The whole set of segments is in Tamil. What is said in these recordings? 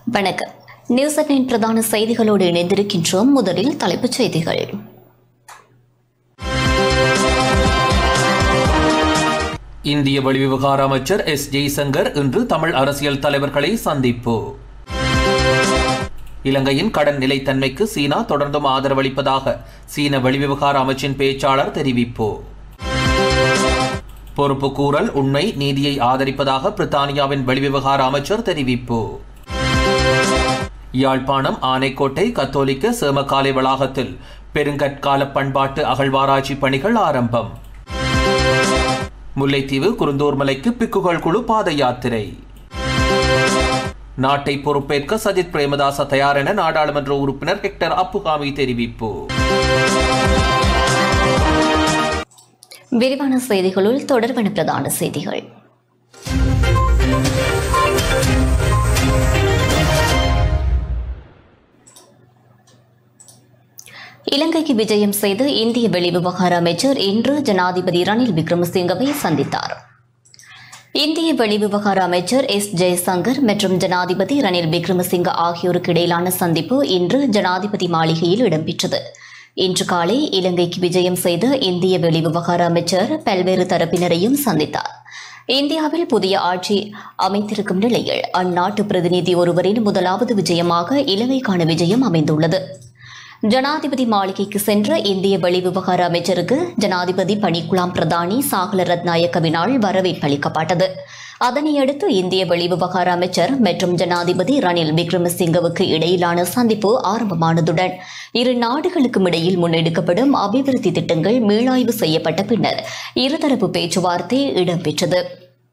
வணக்கம் நியூஸ் அட்டின் பிரதான செய்திகளோடு இணைந்திருக்கின்றோம் முதலில் தலைப்புச் செய்திகள் இந்திய வெளிவிவகார அமைச்சர் எஸ் ஜெய்சங்கர் இன்று தமிழ் அரசியல் தலைவர்களை சந்திப்பு இலங்கையின் கடன் நிலைத்தன்மைக்கு சீனா தொடர்ந்தும் ஆதரவளிப்பதாக சீன வெளிவிவகார அமைச்சின் பேச்சாளர் தெரிவிப்பு பொறுப்பு கூறல் உண்மை நீதியை ஆதரிப்பதாக பிரித்தானியாவின் வெளிவிவகார அமைச்சர் தெரிவிப்பு யாழ்ப்பாணம் ஆனைக்கோட்டை கத்தோலிக்க சேமக்காலை வளாகத்தில் பெருங்கற்கால பண்பாட்டு அகழ்வாராய்ச்சி பணிகள் ஆரம்பம் முல்லைத்தீவு குருந்தூர் மலைக்கு பிக்குகள் குழு பாத யாத்திரை நாட்டை பொறுப்பேற்க சஜித் பிரேமதாச தயார் என நாடாளுமன்ற உறுப்பினர் ஹெக்டர் அப்புகாமி தெரிவிப்பு விரிவான செய்திகளுள் தொடர்பான பிரதான செய்திகள் இலங்கைக்கு விஜயம் செய்து இந்திய வெளிவிவகார அமைச்சர் இன்று ஜனாதிபதி ரணில் விக்ரமசிங்கவை சந்தித்தார் இந்திய வெளிவிவகார அமைச்சர் எஸ் ஜெயசங்கர் மற்றும் ஜனாதிபதி ரணில் விக்ரமசிங்க ஆகியோருக்கு இடையிலான சந்திப்பு இன்று ஜனாதிபதி மாளிகையில் இடம்பெற்றது இன்று காலை இலங்கைக்கு விஜயம் செய்த இந்திய வெளிவிவகார அமைச்சர் பல்வேறு தரப்பினரையும் சந்தித்தார் இந்தியாவில் புதிய ஆட்சி அமைத்திருக்கும் நிலையில் அந்நாட்டு பிரதிநிதி ஒருவரின் முதலாவது விஜயமாக இலங்கைக்கான விஜயம் அமைந்துள்ளது ஜனாதிபதி மாளிகைக்கு சென்ற இந்திய வெளிவிவகார அமைச்சருக்கு ஜனாதிபதி பணிக்குலாம் பிரதானி சாகல ரத்நாயக்கவினால் வரவேற்பு அளிக்கப்பட்டது அதனையடுத்து இந்திய வெளிவிவகார அமைச்சர் மற்றும் ஜனாதிபதி ரணில் விக்ரமசிங்கவுக்கு இடையிலான சந்திப்பு ஆரம்பமானதுடன் இரு நாடுகளுக்கும் இடையில் முன்னெடுக்கப்படும் அபிவிருத்தி திட்டங்கள் மீளாய்வு செய்யப்பட்ட பின்னர் இருதரப்பு பேச்சுவார்த்தை இடம்பெற்றது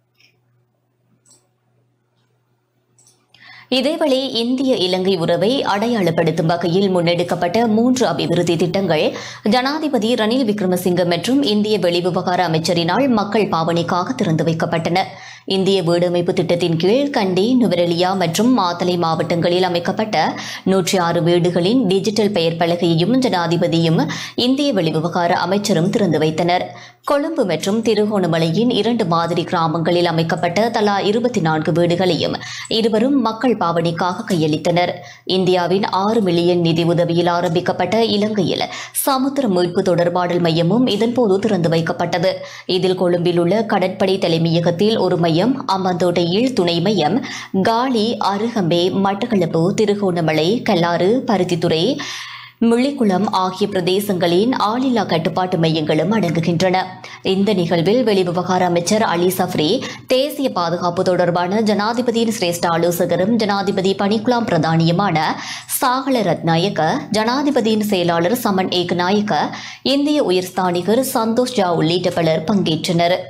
இதேவேளை இந்திய இலங்கை உறவை அடையாளப்படுத்தும் வகையில் முன்னெடுக்கப்பட்ட மூன்று அபிவிருத்தி திட்டங்கள் ஜனாதிபதி ரணில் விக்ரமசிங்க மற்றும் இந்திய வெளிவிவகார அமைச்சரினால் மக்கள் பாவனைக்காக திறந்து வைக்கப்பட்டன இந்திய வீடமைப்பு திட்டத்தின் கீழ் கண்டி நுவரெலியா மற்றும் மாத்தளை மாவட்டங்களில் அமைக்கப்பட்ட நூற்றி ஆறு வீடுகளின் டிஜிட்டல் பெயர் பலகையையும் ஜனாதிபதியும் இந்திய வெளிவிவகார அமைச்சரும் திறந்து வைத்தனர் கொழும்பு மற்றும் திருகோணமலையின் இரண்டு மாதிரி கிராமங்களில் அமைக்கப்பட்ட தலா இருபத்தி நான்கு வீடுகளையும் இருவரும் மக்கள் பாவனைக்காக கையளித்தனர் இந்தியாவின் ஆறு மில்லியன் நிதி உதவியில் ஆரம்பிக்கப்பட்ட இலங்கையில் சமுத்திர மீட்பு தொடர்பாடல் மையமும் இதன்போது திறந்து வைக்கப்பட்டது இதில் கொழும்பில் உள்ள கடற்படை தலைமையகத்தில் ஒரு மையம் அம்பாந்தோட்டையில் துணை மையம் காலி அருகம்பே மட்டக்களப்பு திருகோணமலை கல்லாறு பருத்தித்துறை முள்ளிக்குளம் ஆகிய பிரதேசங்களின் ஆளில்லா கட்டுப்பாட்டு மையங்களும் அடங்குகின்றன இந்த நிகழ்வில் வெளிவிவகார அமைச்சர் அலி சஃப்ரி தேசிய பாதுகாப்பு தொடர்பான ஜனாதிபதியின் சிரேஷ்ட ஆலோசகரும் ஜனாதிபதி பணிக்குலாம் பிரதானியுமான சாகல ரத்நாயக்க ஜனாதிபதியின் செயலாளர் சமன் ஏக்நாயக்க இந்திய உயர்ஸ்தானிகர் சந்தோஷ் ஜா உள்ளிட்ட பலர் பங்கேற்றனர்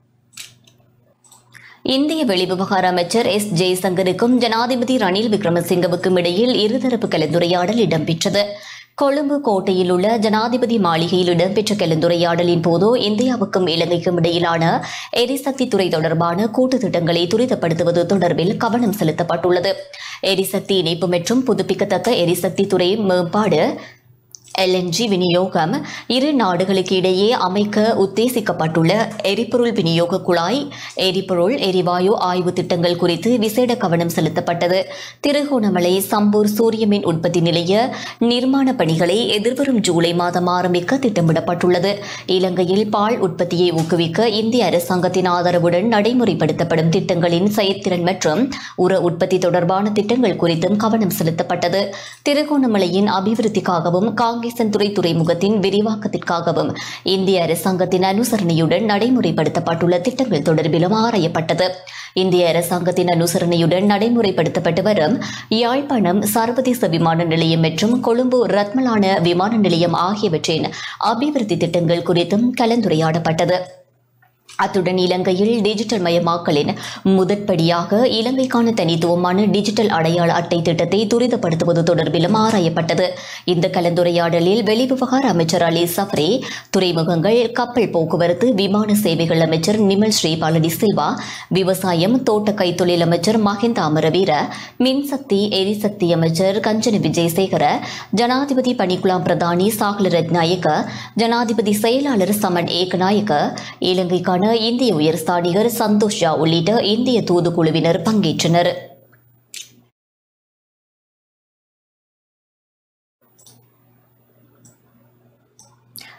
இந்திய வெளிவிவகார அமைச்சர் எஸ் ஜெய்சங்கருக்கும் ஜனாதிபதி ரணில் விக்ரமசிங்கவுக்கும் இடையில் இருதரப்பு கலந்துரையாடல் இடம்பெற்றது கொழும்பு கோட்டையில் உள்ள ஜனாதிபதி மாளிகையில் இடம்பெற்ற கலந்துரையாடலின் போது இந்தியாவுக்கும் இலங்கைக்கும் இடையிலான எரிசக்தி துறை தொடர்பான கூட்டு திட்டங்களை துரிதப்படுத்துவது தொடர்பில் கவனம் செலுத்தப்பட்டுள்ளது எரிசக்தி இணைப்பு மற்றும் புதுப்பிக்கத்தக்க எரிசக்தி துறை மேம்பாடு எல்என்ஜி விநியோகம் இரு நாடுகளுக்கு இடையே அமைக்க உத்தேசிக்கப்பட்டுள்ள எரிபொருள் விநியோக குழாய் எரிபொருள் எரிவாயு ஆய்வு திட்டங்கள் குறித்து விசேட கவனம் செலுத்தப்பட்டது திருகோணமலை சம்பூர் சூரிய மின் உற்பத்தி நிலைய நிர்மாண பணிகளை எதிர்வரும் ஜூலை மாதம் ஆரம்பிக்க திட்டமிடப்பட்டுள்ளது இலங்கையில் பால் உற்பத்தியை ஊக்குவிக்க இந்திய அரசாங்கத்தின் ஆதரவுடன் நடைமுறைப்படுத்தப்படும் திட்டங்களின் செயற்திறன் மற்றும் உர உற்பத்தி தொடர்பான திட்டங்கள் குறித்தும் கவனம் செலுத்தப்பட்டது திருகோணமலையின் அபிவிருத்திக்காகவும் காங்கேசன் துறை துறைமுகத்தின் விரிவாக்கத்திற்காகவும் இந்திய அரசாங்கத்தின் அனுசரணையுடன் நடைமுறைப்படுத்தப்பட்டுள்ள திட்டங்கள் தொடர்பிலும் ஆராயப்பட்டது இந்திய அரசாங்கத்தின் அனுசரணையுடன் நடைமுறைப்படுத்தப்பட்டு வரும் யாழ்ப்பாணம் சர்வதேச விமான நிலையம் மற்றும் கொழும்பு ரத்மலான விமான நிலையம் ஆகியவற்றின் அபிவிருத்தி திட்டங்கள் குறித்தும் கலந்துரையாடப்பட்டது அத்துடன் இலங்கையில் டிஜிட்டல் மயமாக்கலின் முதற்படியாக இலங்கைக்கான தனித்துவமான டிஜிட்டல் அடையாள அட்டை திட்டத்தை துரிதப்படுத்துவது தொடர்பிலும் ஆராயப்பட்டது இந்த கலந்துரையாடலில் வெளிவிவகார அமைச்சர் அலி சப்ரே துறைமுகங்கள் கப்பல் போக்குவரத்து விமான சேவைகள் அமைச்சர் நிமல் ஸ்ரீ பழனி சில்வா விவசாயம் தோட்ட கைத்தொழில் அமைச்சர் மஹிந்த அமரவீர மின்சக்தி எரிசக்தி அமைச்சர் கஞ்சன விஜயசேகர ஜனாதிபதி பணிக்குலாம் பிரதானி சாகல ரத்நாயக்க ஜனாதிபதி செயலாளர் சமன் ஏகநாயக்க இலங்கைக்கான இந்திய உயர்ஸ்தானிகர் சந்தோஷ் ஜா உள்ளிட்ட இந்திய தூதுக்குழுவினர் பங்கேற்றனர்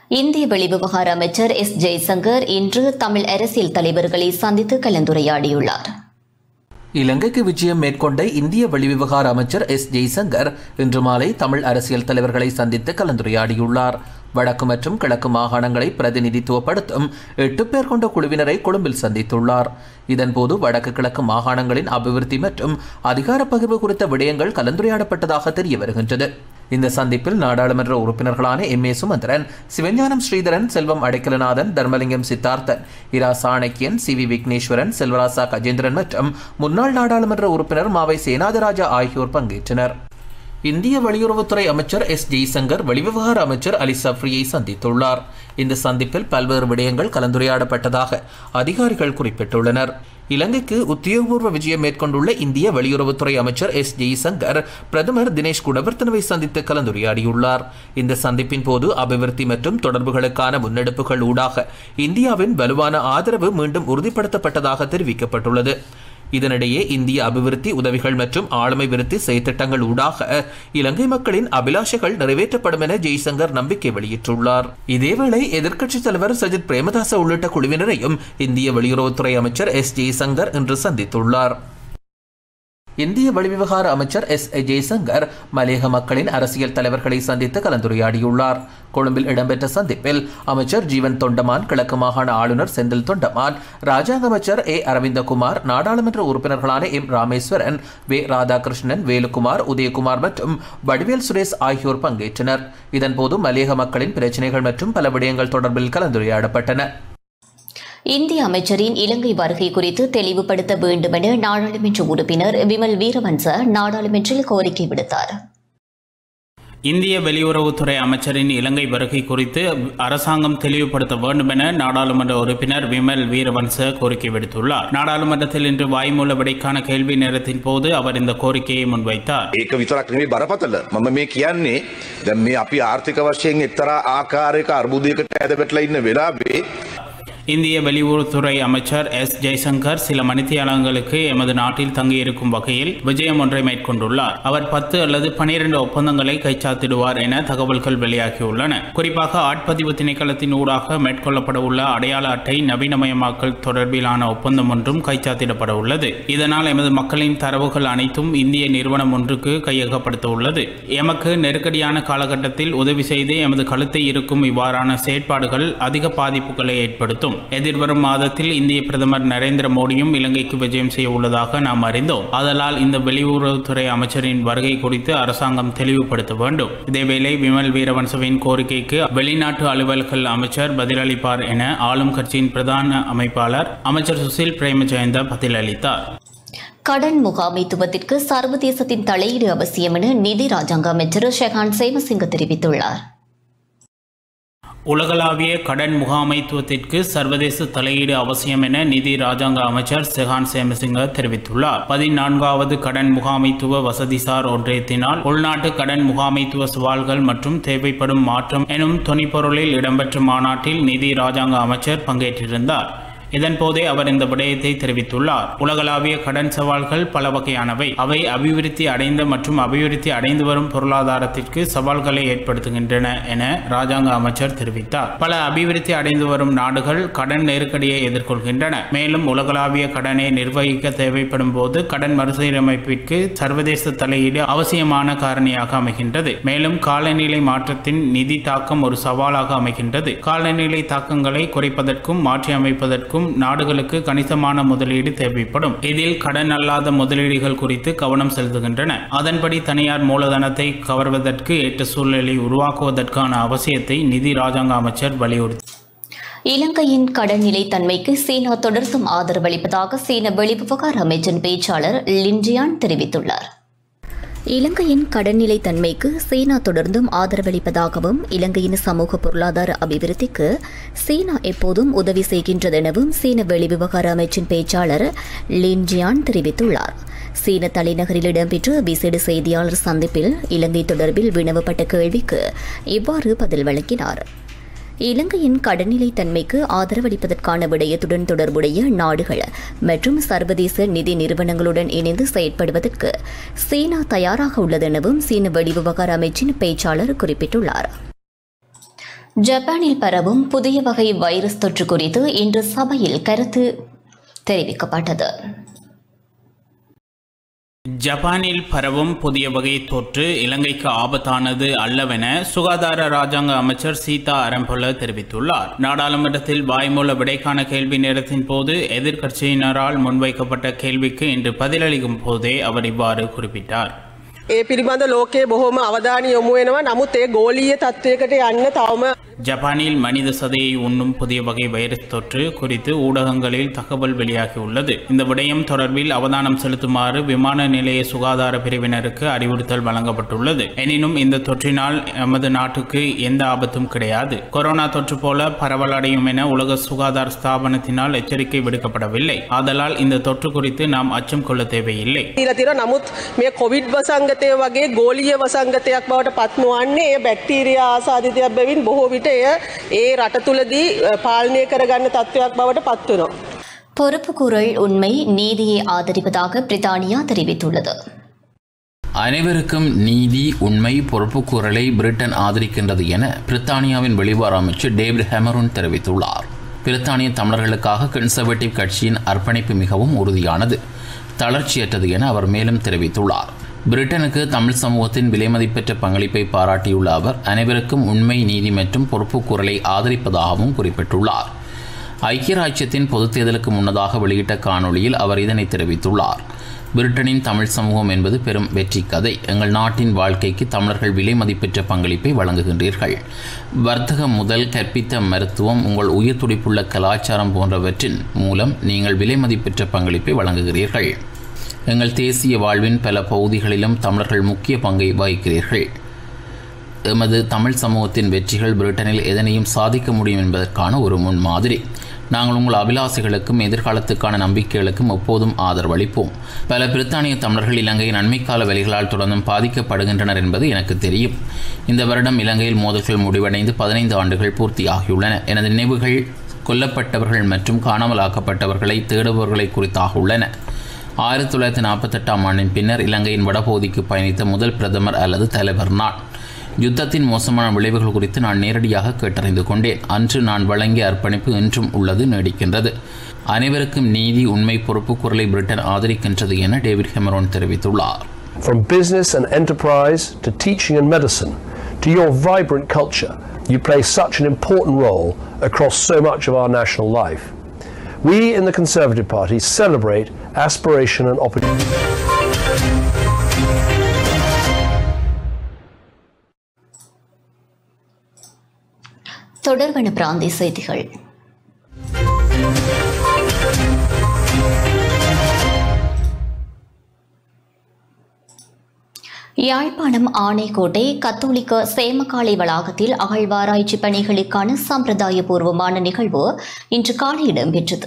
இந்திய வெளிவிவகார அமைச்சர் எஸ் ஜெய்சங்கர் இன்று தமிழ் அரசியல் தலைவர்களை சந்தித்து கலந்துரையாடியுள்ளார் இலங்கைக்கு விஜயம் மேற்கொண்ட இந்திய வெளிவிவகார அமைச்சர் எஸ் ஜெய்சங்கர் இன்று மாலை தமிழ் அரசியல் தலைவர்களை சந்தித்து கலந்துரையாடியுள்ளார் வடக்கு மற்றும் கிழக்கு மாகாணங்களை பிரதிநிதித்துவப்படுத்தும் எட்டு பேர் கொண்ட குழுவினரை கொழும்பில் சந்தித்துள்ளார் இதன்போது வடக்கு கிழக்கு மாகாணங்களின் அபிவிருத்தி மற்றும் அதிகார பகிர்வு குறித்த விடயங்கள் கலந்துரையாடப்பட்டதாக தெரிய வருகின்றது இந்த சந்திப்பில் நாடாளுமன்ற உறுப்பினர்களான M A Sumanthiran Sivagnanam Shritharan Selvam Adaikalanathan Dharmalingam Siddharthan Ira Shanakiyan C V Vigneswaran Selvarasa Gajendran மற்றும் முன்னாள் நாடாளுமன்ற உறுப்பினர் மாவை சேனாதராஜா ஆகியோர் பங்கேற்றனர் இந்திய வெளியுறவுத்துறை அமைச்சர் எஸ் ஜெய்சங்கர் வெளிவிவகார அமைச்சர் அலி சஃப்ரியை சந்தித்துள்ளார் இந்த சந்திப்பில் பல்வேறு விடயங்கள் கலந்துரையாடப்பட்டதாக அதிகாரிகள் குறிப்பிட்டுள்ளனர் இலங்கைக்கு உத்தியோகபூர்வ விஜயம் மேற்கொண்டுள்ள இந்திய வெளியுறவுத்துறை அமைச்சர் எஸ் ஜெய்சங்கர் பிரதமர் தினேஷ் குணவர்த்தனவை சந்தித்து கலந்துரையாடியுள்ளார் இந்த சந்திப்பின் போது அபிவிருத்தி மற்றும் தொடர்புகளுக்கான முன்னெடுப்புகள் ஊடாக இந்தியாவின் வலுவான ஆதரவு மீண்டும் உறுதிப்படுத்தப்பட்டதாக தெரிவிக்கப்பட்டுள்ளது இதனிடையே இந்திய அபிவிருத்தி உதவிகள் மற்றும் ஆளுமை விருத்தி செயற்திட்டங்கள் ஊடாக இலங்கை மக்களின் அபிலாஷைகள் நிறைவேற்றப்படும் என ஜெய்சங்கர் நம்பிக்கை வெளியிட்டுள்ளார் இதேவேளை எதிர்க்கட்சித் தலைவர் சஜித் பிரேமதாச உள்ளிட்ட குழுவினரையும் இந்திய வெளியுறவுத்துறை அமைச்சர் எஸ் ஜெய்சங்கர் இன்று சந்தித்துள்ளார் இந்திய வெளிவிவகார அமைச்சர் எஸ் ஜெய்சங்கர் மலையக மக்களின் அரசியல் தலைவர்களை சந்தித்து கலந்துரையாடியுள்ளார் கொழும்பில் இடம்பெற்ற சந்திப்பில் அமைச்சர் ஜீவன் தொண்டமான் கிழக்கு மாகாண ஆளுநர் செந்தில் தொண்டமான் ராஜாங்க அமைச்சர் ஏ அரவிந்தகுமார் நாடாளுமன்ற உறுப்பினர்களான எம் ராமேஸ்வரன் வே ராதாகிருஷ்ணன் வேலுக்குமார் உதயகுமார் மற்றும் வடிவேல் சுரேஷ் ஆகியோர் பங்கேற்றனர் இதன்போது மலையக மக்களின் பிரச்சினைகள் மற்றும் பல விடயங்கள் தொடர்பில் கலந்துரையாடப்பட்டன இந்திய அமைச்சரின் இலங்கை வருகை குறித்து தெளிவுபடுத்த வேண்டும் என நாடாளுமன்ற உறுப்பினர் விமல் வீரவன்ச நாடாளுமன்றில் கோரிக்கை விடுத்தார் இந்திய வெளியுறவுத்துறை அமைச்சரின் இலங்கை வருகை குறித்து அரசாங்கம் தெளிவுபடுத்த வேண்டும் என நாடாளுமன்ற உறுப்பினர் விமல் வீரவன்ச கோரிக்கை விடுத்துள்ளார் நாடாளுமன்றத்தில் இன்று வாய்மூல விடைக்கான கேள்வி நேரத்தின் போது அவர் இந்த கோரிக்கையை முன்வைத்தார் ඒක විතරක් නෙවෙයි බරපතල මම මේ කියන්නේ දැන් මේ අපි ආර්ථික වශයෙන් එක්තරා ආකාරයක අර්බුදයකට ඇද වැටලා ඉන්න වෙලාවේ இந்திய வெளியுறவுத்துறை அமைச்சர் எஸ் ஜெய்சங்கர் சில மணித்தியாலங்களுக்கு எமது நாட்டில் தங்கியிருக்கும் வகையில் விஜயம் ஒன்றை மேற்கொண்டுள்ளார் அவர் பத்து அல்லது பனிரெண்டு ஒப்பந்தங்களை கைச்சாத்திடுவார் என தகவல்கள் வெளியாகியுள்ளன குறிப்பாக ஆட்பதிவு திணைக்களத்தின் ஊடாக மேற்கொள்ளப்பட உள்ள அடையாள அட்டை நவீனமயமாக்கல் தொடர்பிலான ஒப்பந்தம் ஒன்றும் கைச்சாத்திடப்பட உள்ளது இதனால் எமது மக்களின் தரவுகள் அனைத்தும் இந்திய நிறுவனம் ஒன்றுக்கு கையகப்படுத்த உள்ளது எமக்கு நெருக்கடியான காலகட்டத்தில் உதவி செய்து எமது கழுத்தை இருக்கும் இவ்வாறான செயற்பாடுகள் அதிக பாதிப்புகளை ஏற்படுத்தும் எதிர்வரும் மாதத்தில் இந்திய பிரதமர் நரேந்திர மோடியும் இலங்கைக்கு விஜயம் செய்ய உள்ளதாக நாம் அறிந்தோம் ஆதலால் இந்த வெளியுறவுத்துறை அமைச்சரின் வருகை குறித்து அரசாங்கம் தெளிவுபடுத்த வேண்டும் இதேவேளை விமல் வீரவன்சவின் கோரிக்கைக்கு வெளிநாட்டு அலுவல்கள் அமைச்சர் பதிலளிப்பார் என ஆளும் கட்சியின் பிரதான அமைப்பாளர் அமைச்சர் சுசில் பிரேமஜெயந்த பதிலளித்தார் கடன் முகாமைத்துவத்திற்கு சர்வதேசத்தின் தலையீடு அவசியம் என நிதி ராஜாங்க அமைச்சர் ஷெகான் சேமசிங்க தெரிவித்துள்ளார் உலகளாவிய கடன் முகாமைத்துவத்திற்கு சர்வதேச தலையீடு அவசியம் என நிதி ராஜாங்க அமைச்சர் செஹான் சேமசிங்க தெரிவித்துள்ளார் பதினான்காவது கடன் முகாமைத்துவ வசதிசார் ஒன்றியத்தினால் உள்நாட்டு கடன் முகாமைத்துவ சவால்கள் மற்றும் தேவைப்படும் மாற்றம் எனும் துணிப்பொருளில் இடம்பெற்ற மாநாட்டில் நிதி ராஜாங்க அமைச்சர் பங்கேற்றிருந்தார் இதன்போதே அவர் இந்த விடயத்தை தெரிவித்துள்ளார் உலகளாவிய கடன் சவால்கள் பல வகையானவை அவை அபிவிருத்தி அடைந்த மற்றும் அபிவிருத்தி அடைந்து வரும் பொருளாதாரத்திற்கு சவால்களை ஏற்படுத்துகின்றன என ராஜாங்க அமைச்சர் தெரிவித்தார் பல அபிவிருத்தி அடைந்து வரும் நாடுகள் கடன் நெருக்கடியை எதிர்கொள்கின்றன மேலும் உலகளாவிய கடனை நிர்வகிக்க தேவைப்படும் போது கடன் மறுசீரமைப்பிற்கு சர்வதேச தலையீடு அவசியமான காரணியாக அமைகின்றது மேலும் காலநிலை மாற்றத்தின் நிதி தாக்கம் ஒரு சவாலாக அமைகின்றது காலநிலை தாக்கங்களை குறைப்பதற்கும் மாற்றி அமைப்பதற்கும் நாடுகளுக்கு கணிசமான முதலீடு தேவைப்படும் இதில் கடன் அல்லாத முதலீடுகள் குறித்து கவனம் செலுத்துகின்றன அதன்படி தனியார் மூலதனத்தை கவர்வதற்கு ஏற்ற சூழ்நிலை உருவாக்குவதற்கான அவசியத்தை நிதி ராஜாங்க அமைச்சர் வலியுறுத்தி இலங்கையின் கடன் நிலைத்தன்மைக்கு சீனா தொடர்ந்தும் ஆதரவளிப்பதாக சீன வெளிவிவகார அமைச்சின் பேச்சாளர் லின்ஜியான் தெரிவித்துள்ளார் இலங்கையின் கடன்நிலை தன்மைக்கு சீனா தொடர்ந்தும் ஆதரவளிப்பதாகவும் இலங்கையின் சமூக பொருளாதார அபிவிருத்திக்கு சீனா எப்போதும் உதவி செய்கின்றதெனவும் சீன வெளிவிவகார அமைச்சின் பேச்சாளர் லின்ஜியான் தெரிவித்துள்ளார் சீன தலைநகரில் இடம்பெற்ற விசேட செய்தியாளர் சந்திப்பில் இலங்கை தொடர்பில் வினவப்பட்ட கேள்விக்கு இவ்வாறு பதில் வழங்கினார் இலங்கையின் கடல்நிலை தன்மைக்கு ஆதரவளிப்பதற்கான விடயத்துடன் தொடர்புடைய நாடுகள் மற்றும் சர்வதேச நிதி நிறுவனங்களுடன் இணைந்து செயற்படுவதற்கு சீனா தயாராக உள்ளதெனவும் சீன வெளிவிவகார அமைச்சின் பேச்சாளர் குறிப்பிட்டுள்ளார் ஜப்பானில் பரவும் புதிய வகை வைரஸ் தொற்று குறித்து இன்று சபையில் கருத்து தெரிவிக்கப்பட்டது ஜப்பானில் பரவும் புதிய வகை தொற்று இலங்கைக்கு ஆபத்தானது அல்லவென சுகாதார ராஜாங்க அமைச்சர் சீதா அரம்பொல தெரிவித்துள்ளார் நாடாளுமன்றத்தில் வாய்மூல விடைக்கான கேள்வி நேரத்தின் போது எதிர்க்கட்சியினரால் முன்வைக்கப்பட்ட கேள்விக்கு இன்று பதிலளிக்கும் போதே அவர் இவ்வாறு குறிப்பிட்டார் ඒ පිළිබඳ ලෝකයේ බොහොම අවධානය යොමු වෙනවා නමුත් ඒ ගෝලීය තත්ත්වයකට යන්න තවම ஜப்பானில் மனித சதையை உண்ணும் புதிய வகை வைரஸ் தொற்று குறித்து ஊடகங்களில் தகவல் வெளியாகியுள்ளது இந்த விடயம் தொடர்பில் அவதானம் செலுத்துமாறு விமான நிலைய சுகாதார பிரிவினருக்கு அறிவுறுத்தல் வழங்கப்பட்டுள்ளது எனினும் இந்த தொற்றினால் எமது நாட்டுக்கு எந்த ஆபத்தும் கிடையாது கொரோனா தொற்று போல பரவலடையும் என உலக சுகாதார ஸ்தாபனத்தினால் எச்சரிக்கை விடுக்கப்படவில்லை ஆதலால் இந்த தொற்று குறித்து நாம் அச்சம் கொள்ள தேவையில்லை දීලා තියෙනවා නමුත් මේ කොවිඩ් වසංගතය වගේ ගෝලීය වසංගතයක් බවට පත් නොවන්නේ ඒ බැක්ටීරියා ආසාදිතයක් බැවින් බොහෝ විට එය ඒ රට තුළදී අ, පාලනය කරගන්න තත්ත්වයක් බවට පත් වෙනවා. பொறுப்புக்கூறல் உண்மை நீதியை ஆதரிப்பதாக பிரித்தானியா தெரிவித்துள்ளது அனைவருக்கும் நீதி உண்மை பொறுப்புக்கூறலை பிரிட்டன் ஆதரிக்கின்றது என பிரித்தானியாவின் வெளிவார அமைச்சர் டேவிட் ஹெமரோன் தெரிவித்துள்ளார் பிரித்தானிய தமிழர்களுக்காக கன்சர்வேட்டிவ் கட்சியின் அர்ப்பணிப்பு மிகவும் உறுதியானது தளர்ச்சியற்றது என அவர் மேலும் தெரிவித்துள்ளார் பிரிட்டனுக்கு தமிழ் சமூகத்தின் விலைமதிப்பெற்ற பங்களிப்பை பாராட்டியுள்ள அவர் அனைவருக்கும் உண்மை நீதி மற்றும் பொறுப்புக்கூறலை ஆதரிப்பதாகவும் குறிப்பிட்டுள்ளார் ஐக்கிய ராஜ்யத்தின் பொதுத் தேர்தலுக்கு முன்னதாக வெளியிட்ட காணொளியில் அவர் இதனை தெரிவித்துள்ளார் பிரிட்டனின் தமிழ் சமூகம் என்பது பெரும் வெற்றி கதை எங்கள் நாட்டின் வாழ்க்கைக்கு தமிழர்கள் விலை மதிப்பெற்ற பங்களிப்பை வழங்குகின்றீர்கள் வர்த்தகம் முதல் கற்பித்த மருத்துவம் உங்கள் உயிர் துடிப்புள்ள கலாச்சாரம் போன்றவற்றின் மூலம் நீங்கள் விலை மதிப்பெற்ற பங்களிப்பை வழங்குகிறீர்கள் எங்கள் தேசிய வாழ்வின் பல பகுதிகளிலும் தமிழர்கள் முக்கிய பங்கை வகிக்கிறீர்கள் எமது தமிழ் சமூகத்தின் வெற்றிகள் பிரிட்டனில் எதனையும் சாதிக்க முடியும் என்பதற்கான ஒரு முன்மாதிரி நாங்கள் உங்கள் அபிலாசைகளுக்கும் எதிர்காலத்துக்கான நம்பிக்கைகளுக்கும் எப்போதும் ஆதரவளிப்போம் பல பிரித்தானிய தமிழர்கள் இலங்கையின் நன்மைக்கால வேலைகளால் தொடர்ந்தும் பாதிக்கப்படுகின்றனர் என்பது எனக்கு தெரியும் இந்த வருடம் இலங்கையில் மோதல்கள் முடிவடைந்து பதினைந்து ஆண்டுகள் பூர்த்தியாகியுள்ளன எனது நினைவுகள் கொல்லப்பட்டவர்கள் மற்றும் காணாமலாக்கப்பட்டவர்களை தேடுபவர்களை குறித்தாக உள்ளன ஆயிரத்தி தொள்ளாயிரத்தி நாற்பத்தெட்டாம் ஆண்டின் பின்னர் இலங்கையின் வடபகுதிக்கு பயணித்த முதல் பிரதமர் அல்லது தலைவர் நான் யுத்தத்தின் மோசமான விளைவுகள் குறித்து நான் நேரடியாக கேட்டறிந்து கொண்டேன் அன்று நான் வழங்கிய அர்ப்பணிப்பு இன்றும் உள்ளது நீடிக்கின்றது அனைவருக்கும் நீதி உண்மை பொறுப்பு குரலை பிரிட்டன் ஆதரிக்கின்றது என டேவிட் ஹெமரோன் தெரிவித்துள்ளார் From business and enterprise to teaching and medicine to your vibrant culture, you play such an important role across so much of our national life. We in the Conservative Party celebrate aspiration and opportunity. தொடர்வன பிராந்திய செய்திகள் யாழ்ப்பாணம் ஆணைக்கோட்டை கத்தோலிக்க சேமக்காலை வளாகத்தில் அகழ்வாராய்ச்சி பணிகளுக்கான சம்பிரதாயபூர்வமான நிகழ்வு இன்று காலை இடம்பெற்றது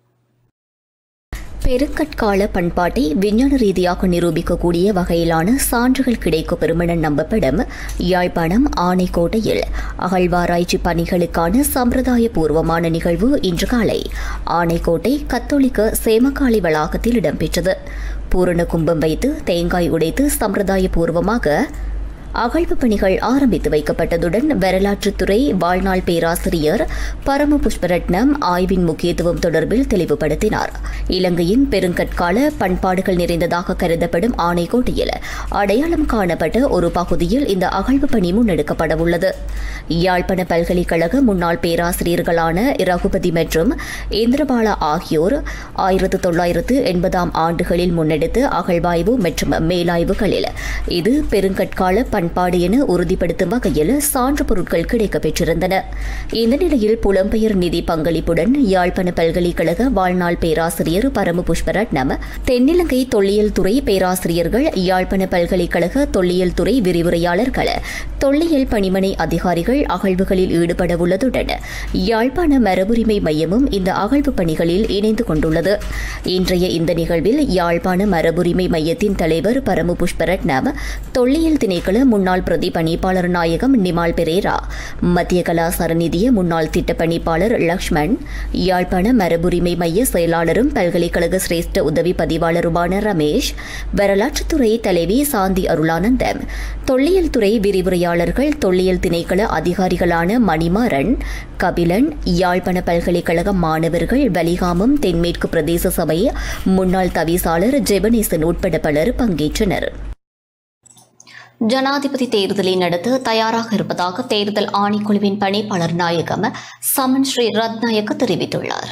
பெருங்கற்கால பண்பாட்டை விஞ்ஞான ரீதியாக நிரூபிக்கக்கூடிய வகையிலான சான்றுகள் கிடைக்க பெறுமென நம்பப்படும் யாழ்ப்பாணம் ஆணைக்கோட்டையில் அகழ்வாராய்ச்சி பணிகளுக்கான சம்பிரதாயபூர்வமான நிகழ்வு இன்று காலை ஆணைக்கோட்டை கத்தோலிக்க சேமக்காலை வளாகத்தில் இடம்பெற்றது பூரண கும்பம் வைத்து தேங்காய் உடைத்து சம்பிரதாயபூர்வமாக அகழ்வு பணிகள் ஆரம்பித்து வைக்கப்பட்டதுடன் வரலாற்றுத்துறை வாழ்நாள் பேராசிரியர் பரம புஷ்பரட்னம் ஆய்வின் முக்கியத்துவம் தொடர்பில் தெளிவுபடுத்தினார் இலங்கையின் பெருங்கற்கால பண்பாடுகள் நிறைந்ததாக கருதப்படும் ஆணைக்கோட்டையில் அடையாளம் காணப்பட்ட ஒரு பகுதியில் இந்த அகழ்வு பணி முன்னெடுக்கப்படவுள்ளது யாழ்ப்பாண பல்கலைக்கழக முன்னாள் பேராசிரியர்களான ரகுபதி மற்றும் இந்திரபாலா ஆகியோர் ஆயிரத்து தொள்ளாயிரத்து எண்பதாம் ஆண்டுகளில் முன்னெடுத்த அகழ்வாய்வு மற்றும் மேலாய்வுகளில் இது பெருங்கற்கால பண்பாடு என உறுதிப்படுத்தும் வகையில் சான்று பொருட்கள் கிடைக்கப் பெற்றிருந்தன இந்த நிலையில் புலம்பெயர் நிதி பங்களிப்புடன் யாழ்ப்பாண பல்கலைக்கழக வாழ்நாள் பேராசிரியர் பரம புஷ்பரட்னம் தென்னிலங்கை தொல்லியல் துறை பேராசிரியர்கள் யாழ்ப்பாண பல்கலைக்கழக தொல்லியல் துறை விரிவுரையாளர்கள் தொல்லியல் பணிமனை அதிகாரிகள் அகழ்வுகளில் ஈடுபட உள்ளதுடன் யாழ்ப்பாண மரபுரிமை மையமும் இந்த அகழ்வு பணிகளில் இணைந்து கொண்டுள்ளது இன்றைய இந்த நிகழ்வில் யாழ்ப்பாண மரபுரிமை மையத்தின் தலைவர் பரம புஷ்பரட்னம் தொல்லியல் திணைக்கள முன்னாள் பிரதி பணிப்பாளர் நாயகம் நிமால் பெரேரா மத்திய கலாசார நிதிய முன்னாள் திட்ட பணிப்பாளர் லக்ஷ்மண் யாழ்ப்பாண மரபுரிமை மைய செயலாளரும் பல்கலைக்கழக சிரேஷ்ட உதவி பதிவாளருமான ரமேஷ் வரலாற்றுத்துறை தலைவி சாந்தி அருளானந்தம் தொல்லியல் துறை விரிவுரையாளர்கள் தொல்லியல் திணைக்கள அதிகாரிகளான மணிமாறன் கபிலன் யாழ்ப்பாண பல்கலைக்கழக மாணவர்கள் வலிகாமம் தென்மேற்கு பிரதேச சபை முன்னாள் தவிசாளர் ஜெபனேசன் உட்பட பலர் பங்கேற்றனர் ஜனாதிபதி தேர்தலை நடத்த தயாராக இருப்பதாக தேர்தல் ஆணைக்குழுவின் பணிப்பாளர் நாயகம் சமன் ஸ்ரீ ரத்நாயக்க தெரிவித்துள்ளார்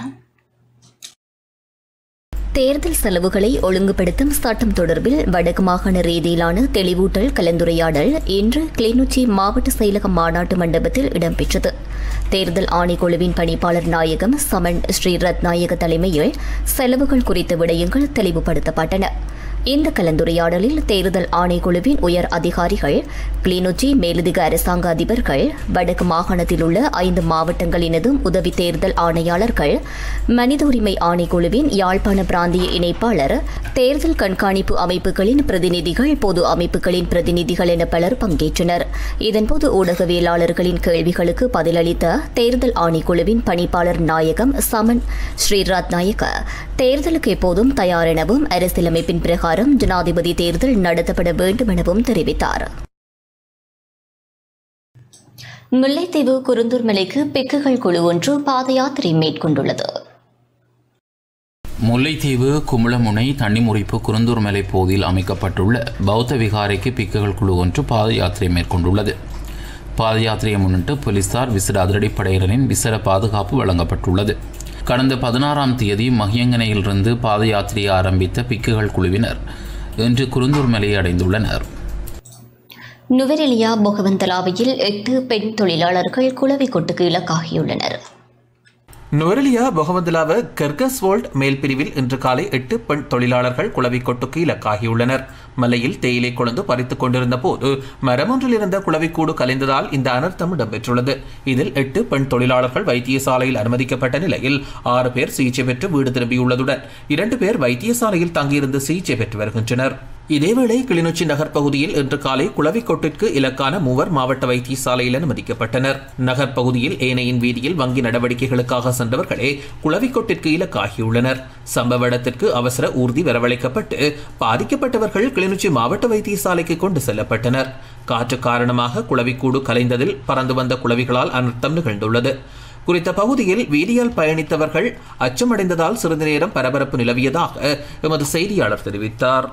தேர்தல் செலவுகளை ஒழுங்குபடுத்தும் சட்டம் தொடர்பில் வடக்கு மாகாண ரீதியிலான தெளிவூட்டல் கலந்துரையாடல் இன்று கிளிநொச்சி மாவட்ட செயலக மாநாட்டு மண்டபத்தில் இடம்பெற்றது தேர்தல் ஆணைக்குழுவின் பணிப்பாளர் நாயகம் சமன் ஸ்ரீ ரத்நாயக தலைமையில் செலவுகள் குறித்த விடயங்கள் தெளிவுபடுத்தப்பட்டன இந்த கலந்துரையாடலில் தேர்தல் ஆணைக்குழுவின் உயர் அதிகாரிகள் கிளிநொச்சி மேலதிக அரசாங்க அதிபர்கள் வடக்கு மாகாணத்தில் உள்ள ஐந்து மாவட்டங்களினதும் உதவி தேர்தல் ஆணையாளர்கள் மனித உரிமை ஆணைக்குழுவின் யாழ்ப்பாண பிராந்திய இணைப்பாளர் தேர்தல் கண்காணிப்பு அமைப்புகளின் பிரதிநிதிகள் பொது அமைப்புகளின் பிரதிநிதிகள் என பலர் பங்கேற்றனர் இதன்போது ஊடகவியலாளர்களின் கேள்விகளுக்கு பதிலளித்த தேர்தல் ஆணைக்குழுவின் பணிப்பாளர் நாயகம் சமன் ஸ்ரீராத் நாயக்க தேர்தலுக்கு எப்போதும் தயார் எனவும் அரசியலமைப்பின் பிரகாரம் ஜனாதிபதி தேர்தல் நடத்தப்பட வேண்டும் எனவும் தெரிவித்தார் முல்லைத்தீவு குருந்தூர் மலைக்கு பிக்குகள் குழு ஒன்று பாத யாத்திரை மேற்கொண்டுள்ளது முல்லைத்தீவு குமுளமுனை தண்ணிமுறிப்பு குருந்தூர் மலை பகுதியில் அமைக்கப்பட்டுள்ள பௌத்த விகாரைக்கு பிக்குகள் குழு ஒன்று பாத யாத்திரை மேற்கொண்டுள்ளது பாத யாத்திரையை முன்னிட்டு போலீசார் விசிற அதிரடிப்படையினரின் விசிற பாதுகாப்பு வழங்கப்பட்டுள்ளது கடந்த பதினாறாம் தேதி மகியங்கனையிலிருந்து பாத யாத்திரையை ஆரம்பித்த பிக்குகள் குழுவினர் இன்று குருந்தூர் மலையை அடைந்துள்ளனர் நுவரெலியா பொகவந்தலாவையில் எட்டு பெண் தொழிலாளர்கள் குளவி கொட்டுக்கு இலக்காகியுள்ளனர் நுவரெலியா பொகவந்தலாவ கெர்கஸ்வோல்ட் மேல் பிரிவில் இன்று காலை எட்டு பெண் தொழிலாளர்கள் குளவி கொட்டுக்கு இலக்காகியுள்ளனர் மலையில் தேயிலை கொழுந்து பறித்துக் கொண்டிருந்த போது மரமொன்றில் இருந்த குளவிக்கூடு கலைந்ததால் இந்த அனர்த்தம் இடம்பெற்றுள்ளது இதில் எட்டு பெண் தொழிலாளர்கள் வைத்தியசாலையில் அனுமதிக்கப்பட்ட நிலையில் ஆறு பேர் சிகிச்சை பெற்று வீடு திரும்பியுள்ளதுடன் இரண்டு பேர் வைத்தியசாலையில் தங்கியிருந்து சிகிச்சை பெற்று வருகின்றனர் இதேவேளை கிளிநொச்சி நகர் பகுதியில் இன்று காலை குளவிக்கொட்டிற்கு இலக்கான மூவர் மாவட்ட வைத்தியசாலையில் அனுமதிக்கப்பட்டனர் நகர் பகுதியில் ஏனையின் வீதியில் வங்கி நடவடிக்கைகளுக்காக சென்றவர்களே குளவிக்கொட்டிற்கு இலக்காகியுள்ளனர் சம்பவ இடத்திற்கு அவசர ஊர்தி வரவழைக்கப்பட்டு பாதிக்கப்பட்டவர்கள் கிளிநொச்சி மாவட்ட வைத்தியசாலைக்கு கொண்டு செல்லப்பட்டனர் காற்று காரணமாக குளவிக்கூடு கலைந்ததில் பறந்து வந்த குளவிகளால் அனர்த்தம் நிகழ்ந்துள்ளது குறித்த பகுதியில் வீதியால் பயணித்தவர்கள் அச்சமடைந்ததால் சிறிது நேரம் பரபரப்பு நிலவியதாக எமது செய்தியாளர் தெரிவித்தார்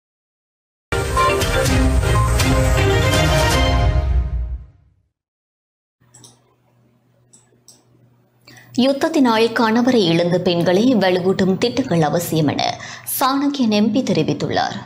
யுத்தத்தினால் கணவரை இழந்த பெண்களை வலுவூட்டும் திட்டங்கள் அவசியம் என சாணக்கியன் எம்பி தெரிவித்துள்ளார்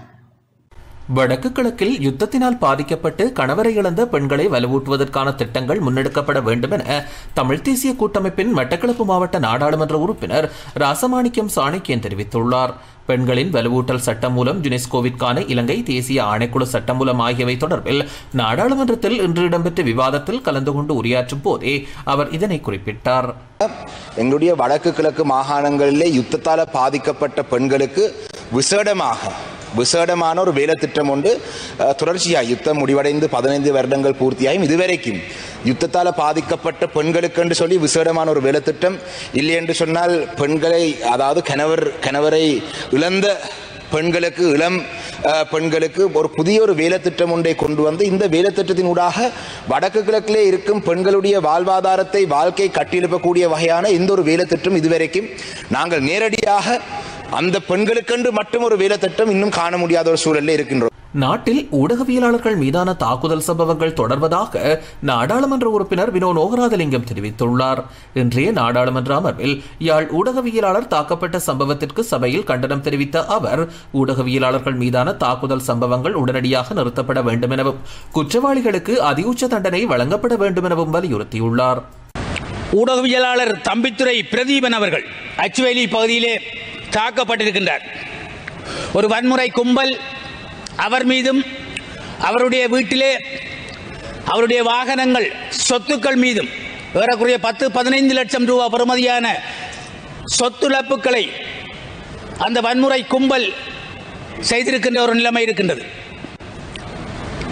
வடக்கு கிழக்கில் யுத்தத்தினால் பாதிக்கப்பட்டு கணவரை இழந்த பெண்களை வலுவூட்டுவதற்கான திட்டங்கள் முன்னெடுக்கப்பட வேண்டும் என தமிழ் தேசிய கூட்டமைப்பின் மட்டக்களப்பு மாவட்ட நாடாளுமன்ற உறுப்பினர் ராசமாணிக்கம் சாணக்கியன் தெரிவித்துள்ளார் பெண்களின் வலுவூட்டல் சட்டம் மூலம் யுனெஸ்கோவிற்கான இலங்கை தேசிய ஆணைக்குழு சட்டமூலம் ஆகியவை தொடர்பில் நாடாளுமன்றத்தில் இன்று இடம்பெற்ற விவாதத்தில் கலந்து கொண்டு உரையாற்றும் போதே அவர் இதனை குறிப்பிட்டார் எங்களுடைய வடக்கு கிழக்கு மாகாணங்களிலே யுத்தத்தால் பாதிக்கப்பட்ட பெண்களுக்கு விசேடமாக விசேடமான ஒரு வேலை திட்டம் உண்டு அஹ், தொடர்ச்சியாக யுத்தம் முடிவடைந்து பதினைந்து வருடங்கள் பூர்த்தியாகும் இதுவரைக்கும் யுத்தத்தால் பாதிக்கப்பட்ட பெண்களுக்கு என்று சொல்லி விசேடமான ஒரு வேலை திட்டம் இல்லை என்று சொன்னால் பெண்களை அதாவது கணவர் கணவரை இழந்த பெண்களுக்கு இளம் அஹ், பெண்களுக்கு ஒரு புதிய ஒரு வேலை திட்டம் ஒன்றை கொண்டு வந்து இந்த வேலை திட்டத்தின் ஊடாக வடக்கு கிழக்கிலே இருக்கும் பெண்களுடைய வாழ்வாதாரத்தை வாழ்க்கை கட்டியெழுப்பக்கூடிய வகையான இந்த ஒரு வேலை திட்டம் இதுவரைக்கும் நாங்கள் நேரடியாக அந்த பெண்களுக்கென்று மட்டும் ஒரு வேலை திட்டம் இன்னும் காண முடியாத ஒரு சூழலில் இருக்கின்றோம் நாட்டில் ஊடகவியலாளர்கள் மீதான தாக்குதல் சம்பவங்கள் தொடர்வதாக நாடாளுமன்ற உறுப்பினர் வினோ நோகராதலிங்கம் தெரிவித்துள்ளார் இன்றைய நாடாளுமன்ற அமர்வில் யாழ் ஊடகவியலாளர் தாக்கப்பட்ட சம்பவத்திற்கு சபையில் கண்டனம் தெரிவித்த அவர் ஊடகவியலாளர்கள் மீதான தாக்குதல் சம்பவங்கள் உடனடியாக நிறுத்தப்பட வேண்டும் எனவும் குற்றவாளிகளுக்கு அதியுச்ச தண்டனை வழங்கப்பட வேண்டும் எனவும் வலியுறுத்தியுள்ளார் ஊடகவியலாளர் தம்பித்துரை பிரதீபன் அவர்கள் அச்சுவேலி பகுதியிலே தாக்கப்பட்டிருக்கின்றார் ஒரு வன்முறை கும்பல் அவர் மீதும் அவருடைய வீட்டிலே அவருடைய வாகனங்கள் சொத்துக்கள் மீதும் ஏறக்குறைய பத்து பதினைந்து லட்சம் ரூபாய் பெறுமதியான சொத்துழப்புகளை அந்த வன்முறை கும்பல் செய்திருக்கின்ற ஒரு நிலைமை இருக்கின்றது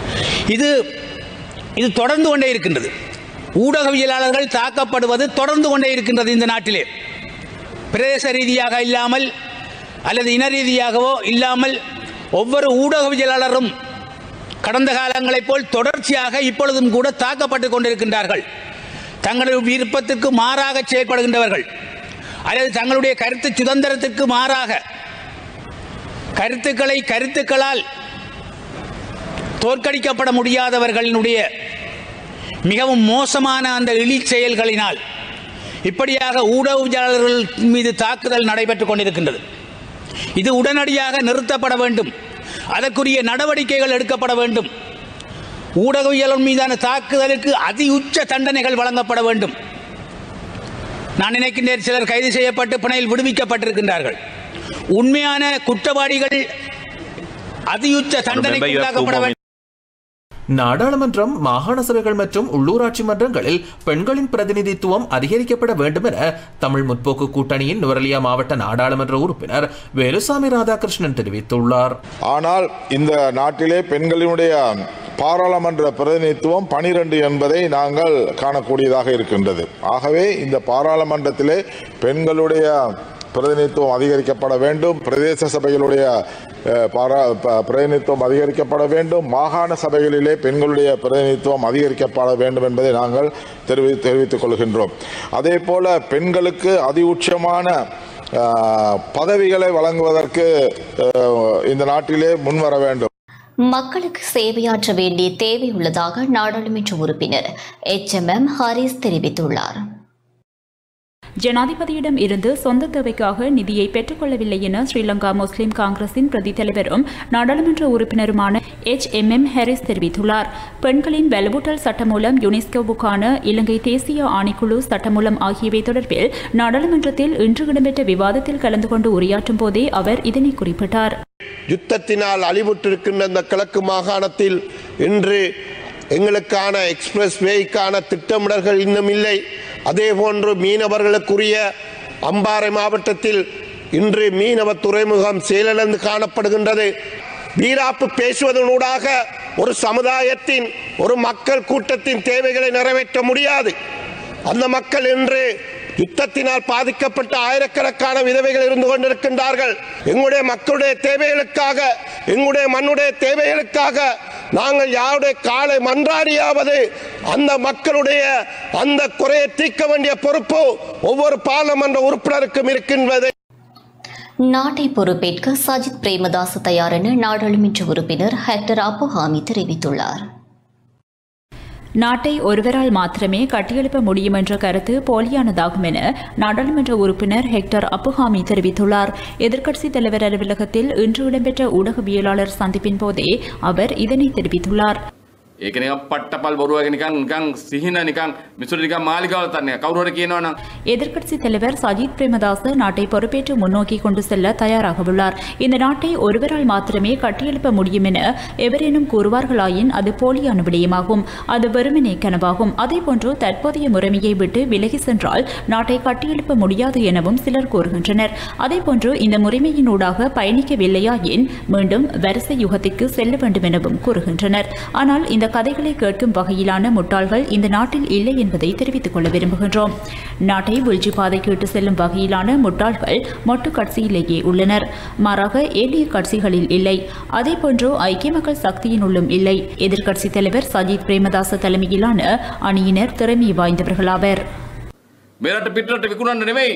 இது இது தொடர்ந்து கொண்டே இருக்கின்றது ஊடகவியலாளர்கள் தாக்கப்படுவது தொடர்ந்து கொண்டே இருக்கின்றது இந்த நாட்டிலே பிரதேச ரீதியாக இல்லாமல் அல்லது இன ரீதியாகவோ இல்லாமல் ஒவ்வொரு ஊடகவியலாளரும் கடந்த காலங்களைப் போல் தொடர்ச்சியாக இப்பொழுதும் கூட தாக்கப்பட்டு கொண்டிருக்கின்றார்கள் தங்களுடைய விருப்பத்திற்கு மாறாக செயல்படுகின்றவர்கள் அல்லது தங்களுடைய கருத்து சுதந்திரத்திற்கு மாறாக கருத்துக்களை கருத்துக்களால் தோற்கடிக்கப்பட முடியாதவர்களினுடைய மிகவும் மோசமான அந்த இழிச் செயல்களினால் இப்படியாக ஊடகவியலாளர்கள் மீது தாக்குதல் நடைபெற்றுக் கொண்டிருக்கின்றது இது உடனடியாக நிறுத்தப்பட வேண்டும் அதற்குரிய நடவடிக்கைகள் எடுக்கப்பட வேண்டும் ஊடகவியலாளர் மீதான தாக்குதலுக்கு அதி உச்ச தண்டனைகள் வழங்கப்பட வேண்டும் நான் நினைக்கின்றேன் சிலர் கைது செய்யப்பட்டு பிணையில் விடுவிக்கப்பட்டிருக்கின்றார்கள் உண்மையான குற்றவாளிகள் அதியுச்ச தண்டனைக்கு உள்ளாக்கப்பட வேண்டும் நாடாளுமன்றம் மாகாண சபைகள் மற்றும் உள்ளூராட்சி மன்றங்களில் பெண்களின் பிரதிநிதித்துவம் அதிகரிக்கப்பட வேண்டும் என தமிழ் முற்போக்கு கூட்டணியின் நுவரலியா மாவட்ட நாடாளுமன்ற உறுப்பினர் வேலுசாமி ராதாகிருஷ்ணன் தெரிவித்துள்ளார் ஆனால் இந்த நாட்டிலே பெண்களினுடைய பாராளுமன்ற பிரதிநிதித்துவம் பனிரெண்டு என்பதை நாங்கள் காணக்கூடியதாக இருக்கின்றது ஆகவே இந்த பாராளுமன்றத்திலே பெண்களுடைய பிரதிநிதித்துவம் அதிகரிக்கப்பட வேண்டும் பிரதேச சபைகளுடைய அஹ், பாரா ப- பிரதிநிதித்துவம் அதிகரிக்கப்பட வேண்டும் மாகாண சபைகளிலே பெண்களுடைய பிரதிநிதித்துவம் அதிகரிக்கப்பட வேண்டும் என்பதை நாங்கள் தெரிவி தெரிவித்துக் கொள்கின்றோம் அதே போல பெண்களுக்கு அதி உச்சமான அஹ், பதவிகளை வழங்குவதற்கு அஹ், இந்த நாட்டிலே முன்வர வேண்டும் மக்களுக்கு சேவையாற்ற வேண்டிய தேவை உள்ளதாக நாடாளுமன்ற உறுப்பினர் எச் எம் எம் ஹாரிஸ் தெரிவித்துள்ளார் ஜனாதிபதியிடம் இருந்து சொந்த தேவைக்காக நிதியை பெற்றுக்கொள்ளவில்லை என ஸ்ரீலங்கா முஸ்லிம் காங்கிரசின் பிரதி தலைவரும் நாடாளுமன்ற உறுப்பினருமான எச் எம் எம் ஹாரிஸ் தெரிவித்துள்ளார் பெண்களின் வலுவூட்டல் சட்டமூலம் யுனெஸ்கோவுக்கான இலங்கை தேசிய ஆணைக்குழு சட்டமூலம் ஆகியவை தொடர்பில் நாடாளுமன்றத்தில் இன்று இடம்பெற்ற விவாதத்தில் கலந்து கொண்டு உரையாற்றும் போதே அவர் இதனை குறிப்பிட்டார் யுத்தத்தினால் அழிவுற்றிருக்கின்ற இந்த கிழக்கு மாகாணத்தில் இன்று எங்களுக்கான எக்ஸ்பிரஸ் வேய்க்கான திட்டமிடல்கள் இன்னும் இல்லை அதே போன்று மீனவர்களுக்குரிய அம்பாறை மாவட்டத்தில் இன்று மீனவ துறைமுகம் செயலிழந்து காணப்படுகின்றது வீராப்பு பேசுவதனூடாக ஒரு சமுதாயத்தின் ஒரு மக்கள் கூட்டத்தின் தேவைகளை நிறைவேற்ற முடியாது அந்த மக்கள் இன்று யுத்தத்தினால் பாதிக்கப்பட்ட ஆயிரக்கணக்கான விதவைகள் இருந்து கொண்டிருக்கின்றார்கள் எங்களுடைய மக்களுடைய தேவைகளுக்காக எங்களுடைய மண்ணுடைய தேவைகளுக்காக நாங்கள் யாருடைய காலை மன்றாடியாவது அந்த மக்களுடைய அந்த குறையை தீர்க்க வேண்டிய பொறுப்பு ஒவ்வொரு பாராளுமன்ற உறுப்பினருக்கும் இருக்கின்றது நாட்டை பொறுப்பேற்க சஜித் பிரேமதாச தயார் என நாடாளுமன்ற உறுப்பினர் ஹெக்டர் அப்புஹாமி தெரிவித்துள்ளார் நாட்டை ஒருவரால் மாத்திரமே கட்டியெழுப்ப முடியும் என்ற கருத்து போலியானதாகும் என நாடாளுமன்ற உறுப்பினர் ஹெக்டர் அப்புஹாமி தெரிவித்துள்ளார் எதிர்க்கட்சித் தலைவர் அலுவலகத்தில் இன்று இடம்பெற்ற ஊடகவியலாளர் சந்திப்பின் போதே அவர் இதனை தெரிவித்துள்ளார் ඒක නිකන් පට්ටපල් බොරුවක නිකන් නිකන් සිහින නිකන් මිසුරු නිකන් මාලිගාව තන්නේ කවුරු හරි කියනවා නම් எதிர்க்கட்சித் தலைவர் சஜித் பிரேமதாச நாட்டை பொறுப்பேற்று முன்னோக்கி கொண்டு செல்ல தயாராக உள்ளார் இந்த நாட்டை ஒருவரால் மாத்திரமே கட்டியெழுப்ப முடியும் என எவரேனும் கூறுவார்களாயின் அது போலியான விடயமாகும் அது வெறுமனே கனவாகும் அதேபோன்று தற்போதைய முறைமையை விட்டு விலகி சென்றால் நாட்டை கட்டியெழுப்ப முடியாது எனவும் சிலர் கூறுகின்றனர் அதேபோன்று இந்த முறைமையினூடாக பயணிக்கவில்லையாயின் மீண்டும் வரிசை யுகத்திற்கு செல்ல வேண்டும் எனவும் கூறுகின்றனர் ஆனால் இந்த கதைகளை கேட்கும் வகையிலான முட்டாள்கள் இந்த நாட்டில் இல்லை என்பதை தெரிவித்துக் கொள்ள விரும்புகின்றோம் நாட்டை வீழ்ச்சி பாதைக்கு இட்டு செல்லும் வகையிலான முட்டாள்கள் மொட்டு கட்சியிலேயே உள்ளனர் மாறாக ஏனைய கட்சிகளில் இல்லை அதேபோன்று ஐக்கிய மக்கள் சக்தியினுள்ளும் இல்லை எதிர்க்கட்சித் தலைவர் சஜித் பிரேமதாச தலைமையிலான அணியினர் திறமை வாய்ந்தவர்களாவர் මේ රට පිටරට විකුණන්න නෙමෙයි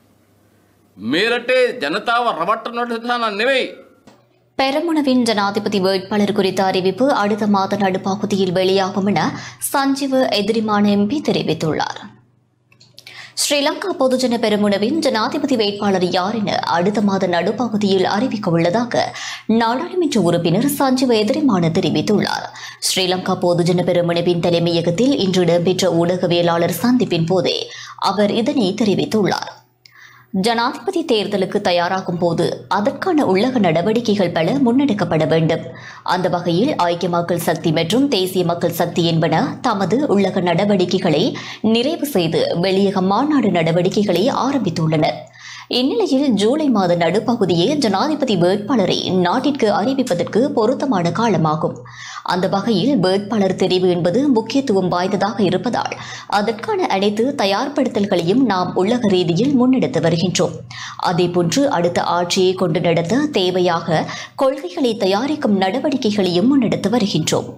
මේ රටේ ජනතාව රවට්ටනට දාන නෙවෙයි பெரமுனவின் ஜனாதிபதி வேட்பாளர் குறித்த அறிவிப்பு அடுத்த மாத நடுப்பகுதியில் வெளியாகும் என சஞ்சீவ எதிரிமான எம்பி தெரிவித்துள்ளார் ஸ்ரீலங்கா பொதுஜன பெருமுனவின் ஜனாதிபதி வேட்பாளர் யார் என அடுத்த மாத நடுப்பகுதியில் அறிவிக்க உள்ளதாக நாடாளுமன்ற உறுப்பினர் சஞ்சீவ எதிரிமான தெரிவித்துள்ளார் ஸ்ரீலங்கா பொதுஜன பெருமுனவின் தலைமையகத்தில் இன்று இடம்பெற்ற ஊடகவியலாளர் சந்திப்பின் போதே அவர் இதனை தெரிவித்துள்ளார் ஜனாதிபதி தேர்தலுக்கு தயாராகும் போது அதற்கான உள்ளக நடவடிக்கைகள் பல முன்னெடுக்கப்பட வேண்டும் அந்த வகையில் ஐக்கிய மக்கள் சக்தி மற்றும் தேசிய மக்கள் சக்தி என்பன தமது உள்ளக நடவடிக்கைகளை நிறைவு செய்து வெளியக மாநாடு நடவடிக்கைகளை ஆரம்பித்துள்ளனர் இந்நிலையில் ஜூலை மாத நடுப்பகுதியே ஜனாதிபதி வேட்பாளரை நாட்டிற்கு அறிவிப்பதற்கு பொருத்தமான காலமாகும் அந்த வகையில் வேட்பாளர் தெரிவு என்பது முக்கியத்துவம் வாய்ந்ததாக இருப்பதால் அதற்கான அனைத்து தயார்படுத்தல்களையும் நாம் உள்ளக ரீதியில் முன்னெடுத்து வருகின்றோம் அதேபோன்று அடுத்த ஆட்சியை கொண்டு நடத்த தேவையாக கொள்கைகளை தயாரிக்கும் நடவடிக்கைகளையும் முன்னெடுத்து வருகின்றோம்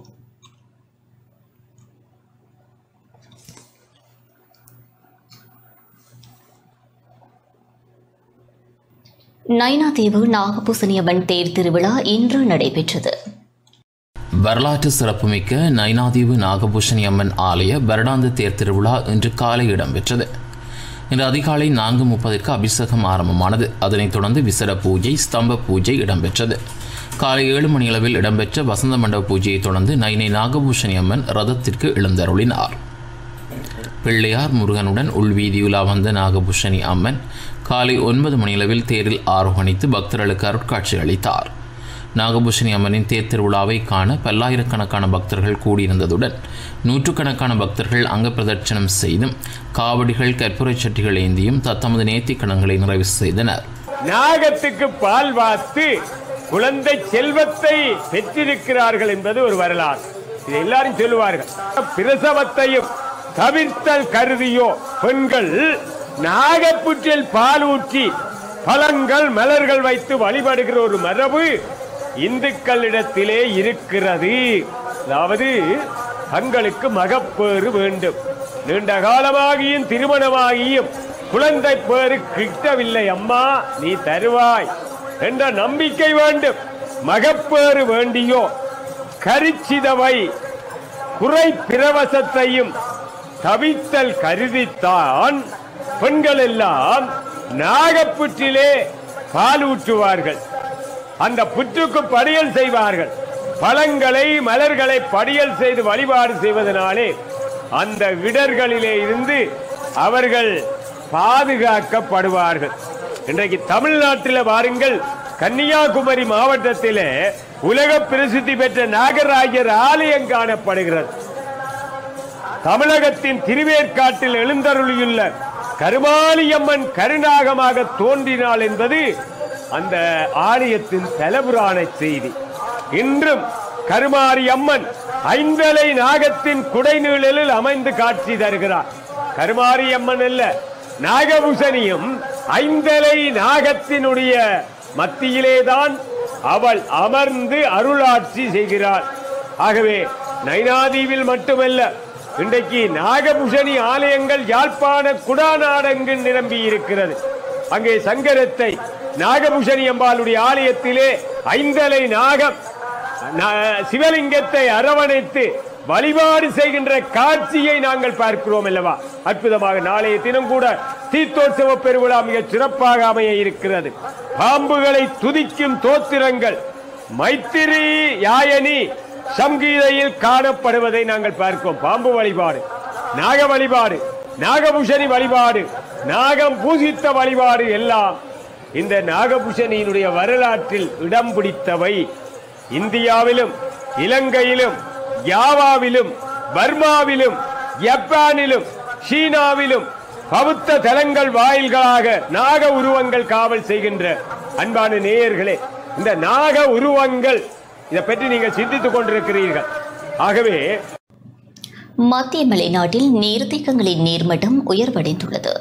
நைனாதீவு நாகபூசணியம்மன் தேர் திருவிழா இன்று நடைபெற்றது வரலாற்று சிறப்புமிக்க நைனாதீவு நாகபூஷணி அம்மன் ஆலய வருடாந்த தேர் திருவிழா இன்று காலை இடம்பெற்றது இன்று அதிகாலை நான்கு முப்பதற்கு அபிஷேகம் ஆரம்பமானது அதனைத் தொடர்ந்து விசேட பூஜை ஸ்தம்ப பூஜை இடம்பெற்றது காலை ஏழு மணியளவில் இடம்பெற்ற வசந்த மண்டப பூஜையைத் தொடர்ந்து நைனை நாகபூஷணி அம்மன் ரதத்திற்கு எழுந்தருளினார் பிள்ளையார் முருகனுடன் உள்வீதியுலா வந்த நாகபூஷணி அம்மன் காலை ஒன்பது மணியளவில் தேரில் ஆரோகணித்து பக்தர்களுக்கு அருட்காட்சி அளித்தார் நாகபூஷணி அம்மனின் தேர் திருவிழாவை காண பல்லாயிரக்கணக்கான பக்தர்கள் கூடியிருந்ததுடன் நூற்றுக்கணக்கான பக்தர்கள் அங்க பிரதட்சணம் செய்தும் காவடிகள் கற்பூரச் சட்டிகள் ஏந்தியும் தத்தமது நேர்த்திக் கடன்களை நிறைவு செய்தனர் நாகத்துக்கு பால் வாத்து குழந்தை செல்வத்தை பெற்றிருக்கிறார்கள் என்பது ஒரு வரலாறு இது எல்லாரும் சொல்லுவார்கள் பிரசவத்தையும் தவிர்த்தல் கருதியோ பெண்கள் நாகப்புற்றில் பால் ஊற்றி பழங்கள் மலர்கள் வைத்து வழிபடுகிற ஒரு மரபு இந்துக்களிடத்திலே இருக்கிறது அதாவது தங்களுக்கு மகப்பேறு வேண்டும் நீண்ட காலமாகியும் திருமணமாகியும் குழந்தை பேரு கிட்டவில்லை அம்மா நீ தருவாய் என்ற நம்பிக்கை வேண்டும் மகப்பேறு வேண்டியோ கரிச்சிதவை குறை பிரவசத்தையும் தவித்தல் கருதித்தான் பெண்கள் எல்லாம் நாகப்புற்றிலே பால் ஊற்றுவார்கள் அந்த புற்றுக்கு படியல் செய்வார்கள் பழங்களை மலர்களை படியல் செய்து வழிபாடு செய்வதனாலே அந்த இடர்களிலே இருந்து அவர்கள் பாதுகாக்கப்படுவார்கள் இன்றைக்கு தமிழ்நாட்டில் பாருங்கள் கன்னியாகுமரி மாவட்டத்திலே உலக பிரசித்தி பெற்ற நாகராஜர் ஆலயம் காணப்படுகிறது தமிழகத்தின் திருவேற்காட்டில் எழுந்தருளியுள்ள கருமாலியம்மன் கருநாகமாக தோன்றினாள் என்பது அந்த ஆலயத்தின் தலபுராண செய்தி இன்றும் கருமாரி அம்மன் ஐந்தலை நாகத்தின் குடைநீழலில் அமைந்து காட்சி தருகிறார் கருமாரி அம்மன் அல்ல நாகபூசணியும் ஐந்தலை நாகத்தினுடைய மத்தியிலேதான் அவள் அமர்ந்து அருளாட்சி செய்கிறாள் ஆகவே நைனாதீவில் மட்டுமல்ல இன்றைக்கு நாகபூஷணி ஆலயங்கள் யாழ்ப்பாண குடாநாடங்கு நிரம்பி இருக்கிறது அங்கே சங்கரத்தை நாகபூஷணி அம்பாளுடைய ஆலயத்திலே ஐந்தலை நாகம் நா- சிவலிங்கத்தை அரவணைத்து வழிபாடு செய்கின்ற காட்சியை நாங்கள் பார்க்கிறோம் அல்லவா அற்புதமாக நாளைய தினம் கூட தீர்த்தோற்சவ பெருவிழா மிக சிறப்பாக அமைய இருக்கிறது பாம்புகளை துதிக்கும் தோத்திரங்கள் மைத்திரி யாயனி சங்கீதையில் காணப்படுவதை நாங்கள் பார்க்கிறோம் பாம்பு வழிபாடு நாக வழிபாடு நாகபூஷணி வழிபாடு நாகம் பூசித்த வழிபாடு எல்லாம் இந்த நாகபூஷணியினுடைய வரலாற்றில் இடம் பிடித்தவை இந்தியாவிலும் இலங்கையிலும் யாவாவிலும் பர்மாவிலும் ஜப்பானிலும் சீனாவிலும் பௌத்த தலங்கள் வாயில்களாக நாக உருவங்கள் காவல் செய்கின்ற அன்பான நேயர்களே இந்த நாக உருவங்கள் இதை பற்றி நீங்கள் சிந்தித்துக் கொண்டிருக்கிறீர்கள் ஆகவே மத்திய மலைநாட்டில் நீர்த்தேக்கங்களின் நீர்மட்டம் உயர்வடைந்துள்ளது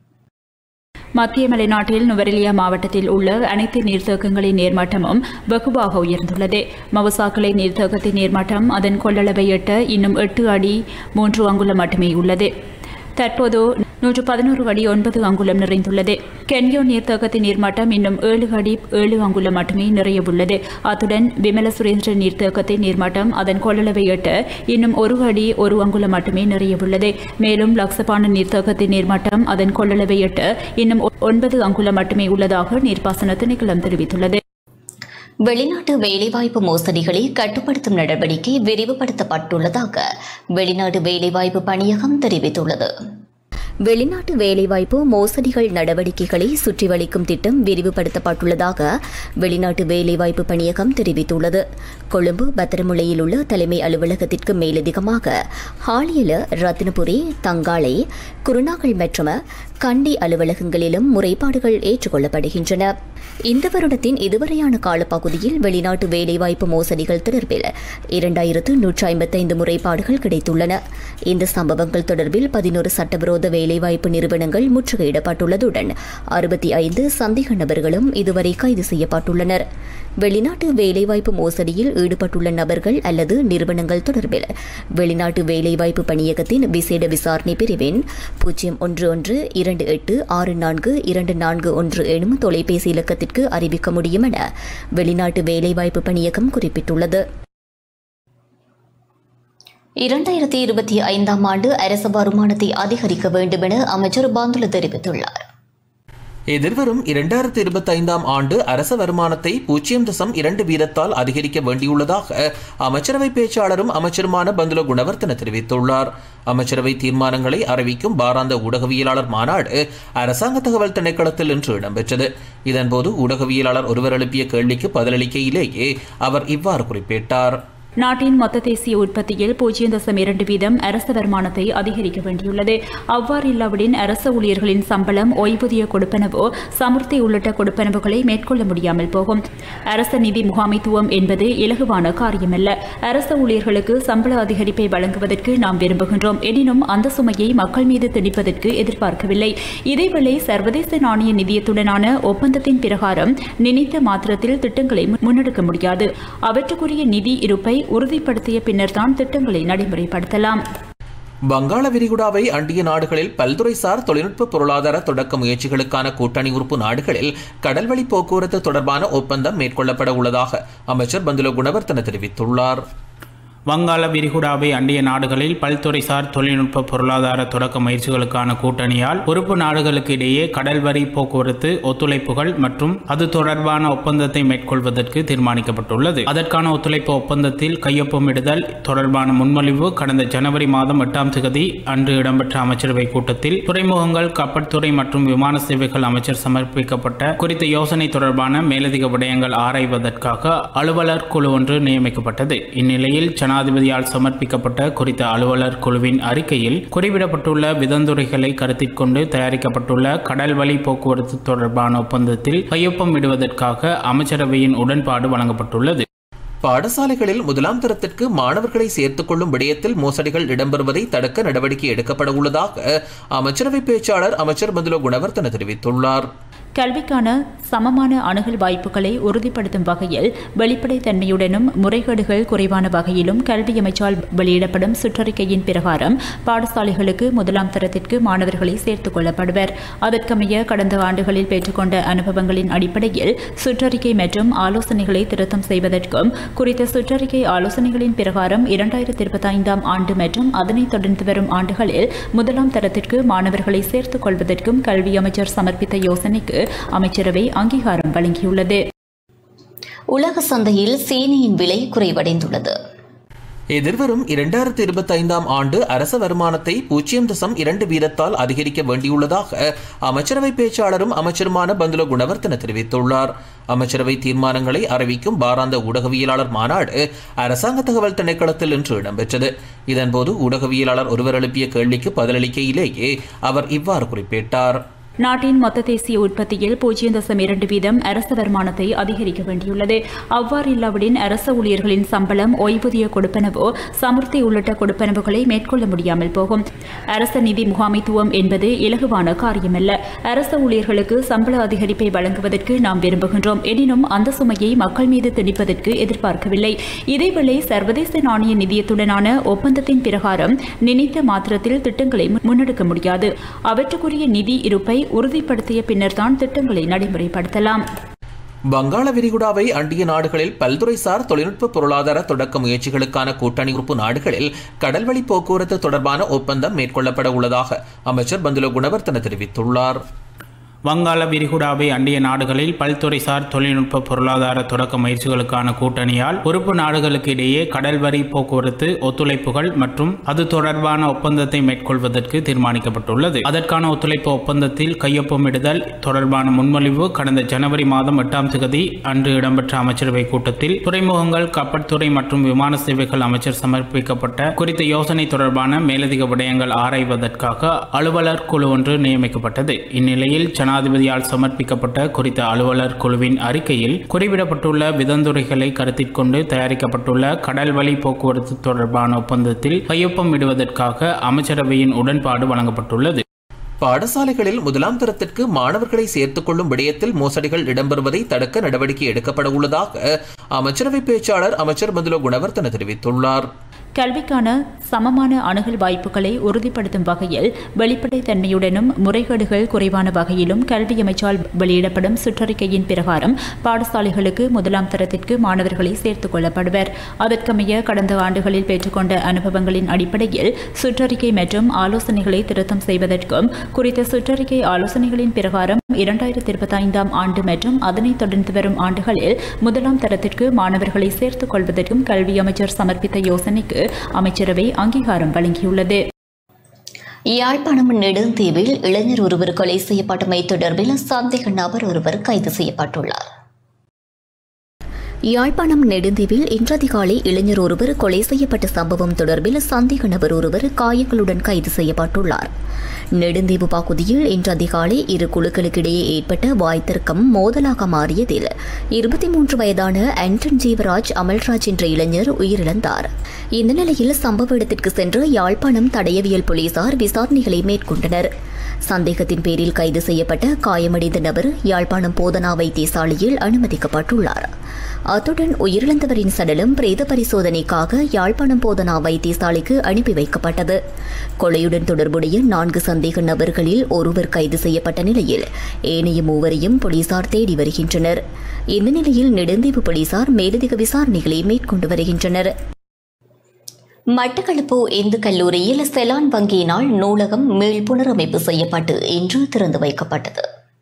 மத்திய மலைநாட்டில் நுவரெலியா மாவட்டத்தில் உள்ள அனைத்து நீர்த்தேக்கங்களின் நீர்மட்டமும் வெகுவாக உயர்ந்துள்ளது மவசாக்கலை நீர்த்தேக்கத்தின் நீர்மட்டம் அதன் கொள்ளளவை எட்ட இன்னும் எட்டு அடி மூன்று அங்குலம் மட்டுமே உள்ளது தற்போது நூற்று பதினோரு அடி ஒன்பது அங்குலம் நிறைந்துள்ளது கென்யோ நீர்த்தேக்கத்தின் நீர்மட்டம் இன்னும் ஏழு அடி ஏழு அங்குலம் மட்டுமே நிறைய உள்ளது அத்துடன் விமல சுரேந்திர நீர்த்தேக்கத்தின் நீர்மட்டம் அதன் கொள்ளளவை எட்ட இன்னும் ஒரு அடி ஒரு அங்குலம் மட்டுமே நிறைய உள்ளது மேலும் லக்ஸபான நீர்த்தேக்கத்தின் நீர்மட்டம் அதன் கொள்ளளவை எட்ட இன்னும் ஒ- ஒன்பது அங்குலம் மட்டுமே உள்ளதாக நீர்ப்பாசன திணைக்களம் தெரிவித்துள்ளது வெளிநாட்டு வேலைவாய்ப்பு மோசடிகளை கட்டுப்படுத்தும் நடவடிக்கை விரிவுபடுத்தப்பட்டுள்ளதாக வெளிநாட்டு வேலைவாய்ப்பு பணியகம் தெரிவித்துள்ளது வெளிநாட்டு வேலைவாய்ப்பு மோசடிகள் நடவடிக்கைகளை சுற்றி வளைக்கும் திட்டம் விரிவுபடுத்தப்பட்டுள்ளதாக வெளிநாட்டு வேலைவாய்ப்பு பணியகம் தெரிவித்துள்ளது கொழும்பு பத்திரமுலையில் உள்ள தலைமை அலுவலகத்திற்கு மேலதிகமாக ஹாலியல ரத்தினபுரி தங்காளை குருநாகல் மற்றும் கண்டி அலுவலகங்களிலும் முறைப்பாடுகள் ஏற்றுக்கொள்ளப்படுகின்றன இந்த வருடத்தின் இதுவரையான காலப்பகுதியில் வெளிநாட்டு வேலைவாய்ப்பு மோசடிகள் தொடர்பில் இரண்டாயிரத்து நூற்றி ஐம்பத்தைந்து முறைப்பாடுகள் கிடைத்துள்ளன இந்த சம்பவங்கள் தொடர்பில் பதினோரு சட்டவிரோத வேலைவாய்ப்பு நிறுவனங்கள் முற்றுகையிடப்பட்டுள்ளதுடன் அறுபத்தி ஐந்து சந்தேக நபர்களும் இதுவரை கைது செய்யப்பட்டுள்ளனர் வெளிநாட்டு வேலைவாய்ப்பு மோசடியில் ஈடுபட்டுள்ள நபர்கள் அல்லது நிறுவனங்கள் தொடர்பில் வெளிநாட்டு வேலைவாய்ப்பு பணியகத்தின் விசேட விசாரணை பிரிவின் பூஜ்ஜியம் ஒன்று ஒன்று இரண்டு எட்டு ஆறு நான்கு இரண்டு நான்கு ஒன்று எனும் தொலைபேசி இலக்கத்திற்கு அறிவிக்க முடியும் என வெளிநாட்டு வேலைவாய்ப்பு பணியகம் குறிப்பிட்டுள்ளது இரண்டாயிரத்தி இருபத்தி ஐந்தாம் ஆண்டு அரசு வருமானத்தை அதிகரிக்க வேண்டும் என அமைச்சர் பாந்துல தெரிவித்துள்ளார் எதிர்வரும் இரண்டாயிரத்தி இருபத்தி ஐந்தாம் ஆண்டு அரச வருமானத்தை பூஜ்ஜியம் தசம் இரண்டு வீதத்தால் அதிகரிக்க வேண்டியுள்ளதாக அமைச்சரவை பேச்சாளரும் அமைச்சருமான பந்துல குணவர்த்தன தெரிவித்துள்ளார் அமைச்சரவை தீர்மானங்களை அறிவிக்கும் பாராந்த ஊடகவியலாளர் மாநாடு அரசாங்க தகவல் திணைக்களத்தில் இன்று இடம்பெற்றது இதன்போது ஊடகவியலாளர் ஒருவர் எழுப்பிய கேள்விக்கு பதிலளிக்கையிலேயே அவர் இவ்வாறு குறிப்பிட்டார் நாட்டின் மொத்த தேசிய உற்பத்தியில் பூஜ்ஜியம் தசம் இரண்டு வீதம் அரச வருமானத்தை அதிகரிக்க வேண்டியுள்ளது அவ்வாறு இல்லாவிடின் அரச ஊழியர்களின் சம்பளம் ஓய்வூதிய கொடுப்பனவோ சமுர்த்தி உள்ளிட்ட கொடுப்பனவுகளை மேற்கொள்ள முடியாமல் போகும் அரச நிதி முகாமைத்துவம் என்பது இலகுவான காரியமல்ல அரச ஊழியர்களுக்கு சம்பள அதிகரிப்பை வழங்குவதற்கு நாம் விரும்புகின்றோம் எனினும் அந்த சுமையை மக்கள் மீது திணிப்பதற்கு எதிர்பார்க்கவில்லை இதேவேளை சர்வதேச நாணய நிதியத்துடனான ஒப்பந்தத்தின் பிரகாரம் நினைத்த மாத்திரத்தில் திட்டங்களை முன்னெடுக்க முடியாது அவற்றுக்குரிய நிதி இருப்பை உறுதிப்படுத்திய பின்னர்தான் திட்டங்களை நடைமுறைப்படுத்தலாம் வங்காள விரிகுடாவை அண்டிய நாடுகளில் பல்துறைசார் தொழில்நுட்ப பொருளாதார தொடக்க முயற்சிகளுக்கான கூட்டணி உறுப்பு நாடுகளில் கடல்வழி போக்குவரத்து தொடர்பான ஒப்பந்தம் மேற்கொள்ளப்பட உள்ளதாக அமைச்சர் பந்துல குணவர்த்தன தெரிவித்துள்ளார் வங்காள விரிகுடாவை அண்டிய நாடுகளில் பல்துறைசார் தொழில்நுட்ப பொருளாதார தொடக்க முயற்சிகளுக்கான கூட்டணியால் உறுப்பு நாடுகளுக்கு இடையே கடல் வரி போக்குவரத்து ஒத்துழைப்புகள் மற்றும் அது தொடர்பான ஒப்பந்தத்தை மேற்கொள்வதற்கு தீர்மானிக்கப்பட்டுள்ளது அதற்கான ஒத்துழைப்பு ஒப்பந்தத்தில் கையொப்பமிடுதல் தொடர்பான முன்மொழிவு கடந்த ஜனவரி மாதம் எட்டாம் தேதி அன்று இடம்பெற்ற அமைச்சரவை கூட்டத்தில் துறைமுகங்கள் கப்பற்துறை மற்றும் விமான சேவைகள் அமைச்சர் சமர்ப்பிக்கப்பட்ட குறித்த யோசனை தொடர்பான மேலதிக விடயங்கள் ஆராய்வதற்காக அலுவலர் குழு ஒன்று நியமிக்கப்பட்டது இந்நிலையில் ஜனாதிபதியால் சமர்ப்பிக்கப்பட்ட குறித்த அலுவலர் குழுவின் அறிக்கையில் குறிப்பிடப்பட்டுள்ள விதந்துரைகளை கருத்தில் கொண்டு தயாரிக்கப்பட்டுள்ள கடல் வழி போக்குவரத்து தொடர்பான ஒப்பந்தத்தில் கையொப்பம் இடுவதற்காக அமைச்சரவையின் உடன்பாடு வழங்கப்பட்டுள்ளது பாடசாலைகளில் முதலாம் தரத்திற்கு மாணவர்களை சேர்த்துக் கொள்ளும் விடயத்தில் மோசடிகள் இடம்பெறுவதை தடுக்க நடவடிக்கை எடுக்கப்பட உள்ளதாக அமைச்சரவை பேச்சாளர் அமைச்சர் பந்துல குணவர்த்தன தெரிவித்துள்ளார் கல்விக்கான சமமான அணுகல் வாய்ப்புகளை உறுதிப்படுத்தும் வகையில் வெளிப்படைத்தன்மையுடனும் முறைகேடுகள் குறைவான வகையிலும் கல்வி அமைச்சால் வெளியிடப்படும் சுற்றறிக்கையின் பிரகாரம் பாடசாலைகளுக்கு முதலாம் தரத்திற்கு மாணவர்களை சேர்த்துக் கொள்ளப்படுவர் அதற்கமைய கடந்த ஆண்டுகளில் பெற்றுக்கொண்ட அனுபவங்களின் அடிப்படையில் சுற்றறிக்கை மற்றும் ஆலோசனைகளை திருத்தம் செய்வதற்கும் குறித்த சுற்றறிக்கை ஆலோசனைகளின் பிரகாரம் இரண்டாயிரத்தி இருபத்தி ஐந்தாம் ஆண்டு மற்றும் அதனைத் தொடர்ந்து வரும் ஆண்டுகளில் முதலாம் தரத்திற்கு மாணவர்களை சேர்த்துக் கொள்வதற்கும் கல்வி அமைச்சர் சமர்ப்பித்த யோசனைக்கு அமைச்சரவை அங்கீகாரம் வழங்கியுள்ளது உலக சந்தையில் சீனியின் விலை குறைவடைந்துள்ளது எதிர்வரும் இரண்டாயிரத்தி இருபத்தி ஐந்தாம் ஆண்டு அரச வருமானத்தை பூஜ்ஜியம் தசம் இரண்டு வீதத்தால் அதிகரிக்க வேண்டியுள்ளதாக அமைச்சரவை பேச்சாளரும் அமைச்சருமான பந்துல குணவர்த்தன தெரிவித்துள்ளார் அமைச்சரவை தீர்மானங்களை அறிவிக்கும் பாராந்த ஊடகவியலாளர் மாநாடு அரசாங்க தகவல் திணைக்களத்தில் இன்று இடம்பெற்றது இதன்போது ஊடகவியலாளர் ஒருவர் எழுப்பிய கேள்விக்கு பதிலளிக்கையிலேயே அவர் இவ்வாறு குறிப்பிட்டார் நாட்டின் மொத்த தேசிய உற்பத்தியில் பூஜ்ஜியம் தசம் இரண்டு வீதம் அரச வருமானத்தை அதிகரிக்க வேண்டியுள்ளது அவ்வாறு இல்லாவிடின் அரச ஊழியர்களின் சம்பளம் ஓய்வூதிய கொடுப்பனவோ சமுர்த்தி உள்ளிட்ட கொடுப்பனவுகளை மேற்கொள்ள முடியாமல் போகும் அரச நிதி முகாமைத்துவம் என்பது இலகுவான காரியமல்ல அரச ஊழியர்களுக்கு சம்பள அதிகரிப்பை வழங்குவதற்கு நாம் விரும்புகின்றோம் எனினும் அந்த சுமையை மக்கள் மீது திணிப்பதற்கு எதிர்பார்க்கவில்லை இதேவேளை சர்வதேச நாணய நிதியத்துடனான ஒப்பந்தத்தின் பிரகாரம் நினைத்த மாத்திரத்தில் திட்டங்களை முன்னெடுக்க முடியாது அவற்றுக்குரிய நிதி இருப்பை உறுதிப்படுத்திய பின்னர்தான் திட்டங்களை நடைமுறைப்படுத்தலாம் வங்காள விரிகுடாவை அண்டிய நாடுகளில் பல்துறைசார் தொழில்நுட்ப பொருளாதார தொடக்க முயற்சிகளுக்கான கூட்டணி உறுப்பு நாடுகளில் கடல்வழி போக்குவரத்து தொடர்பான ஒப்பந்தம் மேற்கொள்ளப்பட உள்ளதாக அமைச்சர் பந்துல குணவர்த்தன தெரிவித்துள்ளார் வங்காள விரிகுடாவை அண்டிய நாடுகளில் பல்துறைசார் தொழில்நுட்ப பொருளாதார தொடக்க முயற்சிகளுக்கான கூட்டணியால் உறுப்பு நாடுகளுக்கு இடையே கடல் வரி போக்குவரத்து ஒத்துழைப்புகள் மற்றும் அது தொடர்பான ஒப்பந்தத்தை மேற்கொள்வதற்கு தீர்மானிக்கப்பட்டுள்ளது அதற்கான ஒத்துழைப்பு ஒப்பந்தத்தில் கையொப்பமிடுதல் தொடர்பான முன்மொழிவு கடந்த ஜனவரி மாதம் எட்டாம் தேதி அன்று இடம்பெற்ற அமைச்சரவை கூட்டத்தில் துறைமுகங்கள் கப்பற்துறை மற்றும் விமான சேவைகள் அமைச்சர் சமர்ப்பிக்கப்பட்ட குறித்த யோசனை தொடர்பான மேலதிக விடயங்கள் ஆராய்வதற்காக அலுவலர் குழு ஒன்று நியமிக்கப்பட்டது இந்நிலையில் ஜனாதிபதியால் சமர்ப்பிக்கப்பட்ட குறித்த அலுவலர் குழுவின் அறிக்கையில் குறிப்பிடப்பட்டுள்ள விதந்துரைகளை கருத்தில் கொண்டு தயாரிக்கப்பட்டுள்ள கடல் வழி போக்குவரத்து தொடர்பான ஒப்பந்தத்தில் கையொப்பம் இடுவதற்காக அமைச்சரவையின் உடன்பாடு வழங்கப்பட்டுள்ளது பாடசாலைகளில் முதலாம் தரத்திற்கு மாணவர்களை சேர்த்துக் கொள்ளும் விடயத்தில் மோசடிகள் இடம்பெறுவதை தடுக்க நடவடிக்கை எடுக்கப்பட உள்ளதாக அமைச்சரவை பேச்சாளர் அமைச்சர் மதுல குணவர்த்தன தெரிவித்துள்ளார் கல்விக்கான சமமான அணுகல் வாய்ப்புகளை உறுதிப்படுத்தும் வகையில் வெளிப்படைத்தன்மையுடனும் முறைகேடுகள் குறைவான வகையிலும் கல்வி அமைச்சால் வெளியிடப்படும் சுற்றறிக்கையின் பிரகாரம் பாடசாலைகளுக்கு முதலாம் தரத்திற்கு மாணவர்களை சேர்த்துக் கொள்ளப்படுவர் அதற்கமைய கடந்த ஆண்டுகளில் பெற்றுக்கொண்ட அனுபவங்களின் அடிப்படையில் சுற்றறிக்கை மற்றும் ஆலோசனைகளை திருத்தம் செய்வதற்கும் குறித்த சுற்றறிக்கை ஆலோசனைகளின் பிரகாரம் இரண்டாயிரத்தி இருபத்தைந்தாம் ஆண்டு மற்றும் அதனைத் தொடர்ந்து வரும் ஆண்டுகளில் முதலாம் தரத்திற்கு மாணவர்களை சேர்த்துக் கொள்வதற்கும் கல்வி அமைச்சர் சமர்ப்பித்த யோசனைக்கு அமைச்சரவை அங்கீகாரம் வழங்கியுள்ளது யாழ்ப்பாணம் நெடுந்தீவில் இளைஞர் ஒருவர் கொலை செய்யப்பட்டமை தொடர்பில் சந்தேக நபர் ஒருவர் கைது செய்யப்பட்டுள்ளார் யாழ்ப்பாணம் நெடுந்தீவில் இன்று அதிகாலை இளைஞர் ஒருவர் கொலை செய்யப்பட்ட சம்பவம் தொடர்பில் சந்தேக நபர் ஒருவர் காயங்களுடன் கைது செய்யப்பட்டுள்ளார் நெடுந்தீவு பகுதியில் இன்று அதிகாலை இரு குழுக்களுக்கிடையே ஏற்பட்ட வாய்த்தர்க்கம் மோதலாக மாறியதில் இருபத்தி மூன்று வயதான ஆண்டன் ஜீவராஜ் அமல்ராஜ் என்ற இளைஞர் உயிரிழந்தார் இந்த நிலையில் சம்பவ இடத்திற்கு சென்று யாழ்ப்பாணம் தடயவியல் போலீசார் விசாரணைகளை மேற்கொண்டனர் சந்தேகத்தின் பேரில் கைது செய்யப்பட்ட காயமடைந்த நபர் யாழ்ப்பாணம் போதனா வைத்தியசாலையில் அனுமதிக்கப்பட்டுள்ளார் அத்துடன் உயிரிழந்தவரின் சடலம் பிரேத பரிசோதனைக்காக யாழ்ப்பாணம் போதனா வைத்தியசாலைக்கு அனுப்பி வைக்கப்பட்டது கொலையுடன் தொடர்புடைய நான்கு சந்தேக நபர்களில் ஒருவர் கைது செய்யப்பட்ட நிலையில் ஏனைய மூவரையும் போலீசார் தேடி வருகின்றனர் இந்த நிலையில் நெடுந்தீவு போலீசார் மேலதிக விசாரணைகளை மேற்கொண்டு வருகின்றனர் மட்டக்களப்பு இந்து கல்லூரியில் செலான் வங்கியினால் நூலகம் மீள் புனரமைப்பு செய்யப்பட்டு இன்று திறந்து வைக்கப்பட்டது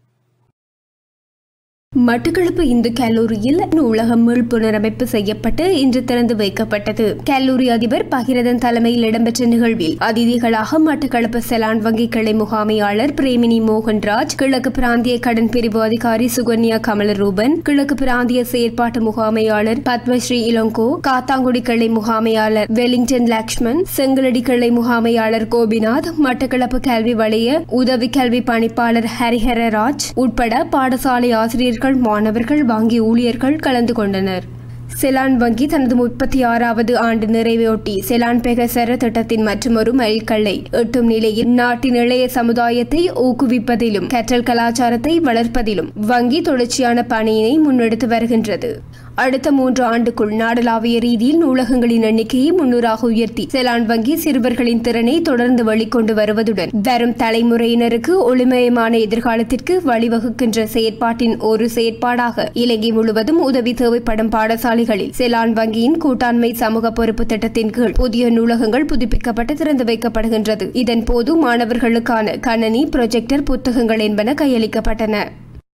மட்டக்களப்பு இந்து கல்லூரியில் நூலகம் மீள் புனரமைப்பு செய்யப்பட்டு இன்று திறந்து வைக்கப்பட்டது கல்லூரி அதிபர் பகிரதன் தலைமையில் இடம்பெற்ற நிகழ்வில் அதிதிகளாக மட்டக்களப்பு செலான் வங்கி கிளை முகாமையாளர் பிரேமினி மோகன்ராஜ் கிழக்கு பிராந்திய கடன் பிரிவு அதிகாரி சுகன்யா கமலரூபன் கிழக்கு பிராந்திய செயற்பாட்டு முகாமையாளர் பத்மஸ்ரீ இளங்கோ காத்தாங்குடி கிளை முகாமையாளர் வெலிங்டன் லக்ஷ்மன் செங்கலடி கிளை முகாமையாளர் கோபிநாத் மட்டக்களப்பு கல்வி வலய உதவி கல்வி பணிப்பாளர் ஹரிஹரராஜ் உட்பட பாடசாலை ஆசிரியர்கள் மாணவர்கள் வங்கி ஊழியர்கள் கலந்து கொண்டனர் செலான் வங்கி தனது முப்பத்தி ஆறாவது ஆண்டு நிறைவையொட்டி செலான் பெகசர திட்டத்தின் மற்றொரு மைல்கல்லை எட்டும் நிலையில் நாட்டின் இளைய சமுதாயத்தை ஊக்குவிப்பதிலும் கற்றல் கலாச்சாரத்தை வளர்ப்பதிலும் வங்கி தொடர்ச்சியான பணியினை முன்னெடுத்து வருகின்றது அடுத்த மூன்று ஆண்டுக்குள் நாடளாவிய ரீதியில் நூலகங்களின் எண்ணிக்கையை முன்னூறாக உயர்த்தி செலான் வங்கி சிறுவர்களின் திறனை தொடர்ந்து வெளிக்கொண்டு வருவதுடன் வரும் தலைமுறையினருக்கு ஒளிமயமான எதிர்காலத்திற்கு வழிவகுக்கின்ற செயற்பாட்டின் ஒரு செயற்பாடாக இலங்கை முழுவதும் உதவி தேவைப்படும் பாடசாலைகளில் செலான் வங்கியின் கூட்டாண்மை சமூக பொறுப்பு திட்டத்தின் கீழ் புதிய நூலகங்கள் புதுப்பிக்கப்பட்டு திறந்து வைக்கப்படுகின்றது இதன் போது மாணவர்களுக்கான கணனி ப்ரொஜெக்டர் புத்தகங்கள் என்பன கையளிக்கப்பட்டன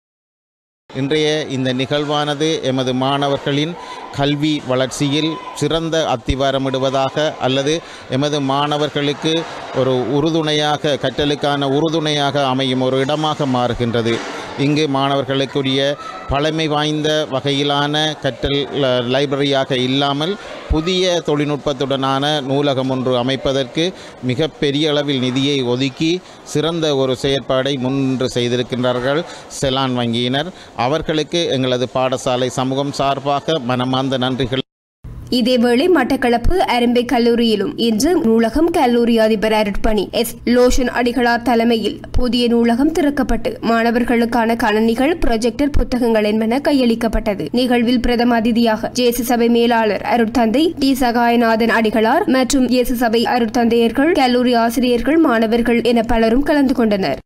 இன்றைய இந்த நிகழ்வானது எமது மாணவர்களின் கல்வி வளர்ச்சியில் சிறந்த அத்திவாரமிடுவதாக அல்லது எமது மாணவர்களுக்கு ஒரு உறுதுணையாக கற்றலுக்கான உறுதுணையாக அமையும் ஒரு இடமாக மாறுகின்றது இங்கு மாணவர்களுக்குரிய பழமை வாய்ந்த வகையிலான கற்றல் ல- லைப்ரரியாக இல்லாமல் புதிய தொழில்நுட்பத்துடனான நூலகம் ஒன்று அமைப்பதற்கு மிக பெரிய அளவில் நிதியை ஒதுக்கி சிறந்த ஒரு செயற்பாடை முன்னின்று செய்திருக்கின்றார்கள் செலான் வங்கியினர் அவர்களுக்கு எங்களது பாடசாலை சமூகம் சார்பாக மனமார்ந்த நன்றிகள் இதேவேளை மட்டக்களப்பு அரும்பை கல்லூரியிலும் இன்று நூலகம் கல்லூரி அதிபர் அருட்பணி எஸ் லோஷன் அடிகளார் தலைமையில் புதிய நூலகம் திறக்கப்பட்டு மாணவர்களுக்கான கணனிகள் ப்ரொஜெக்டர் புத்தகங்கள் என்பன கையளிக்கப்பட்டது நிகழ்வில் பிரதம அதிதியாக ஜேசு சபை மேலாளர் அருட்தந்தை டி சகாயநாதன் அடிகளார் மற்றும் இயேசு சபை அருட்தந்தையர்கள் கல்லூரி ஆசிரியர்கள் மாணவர்கள் என பலரும் கலந்து கொண்டனர்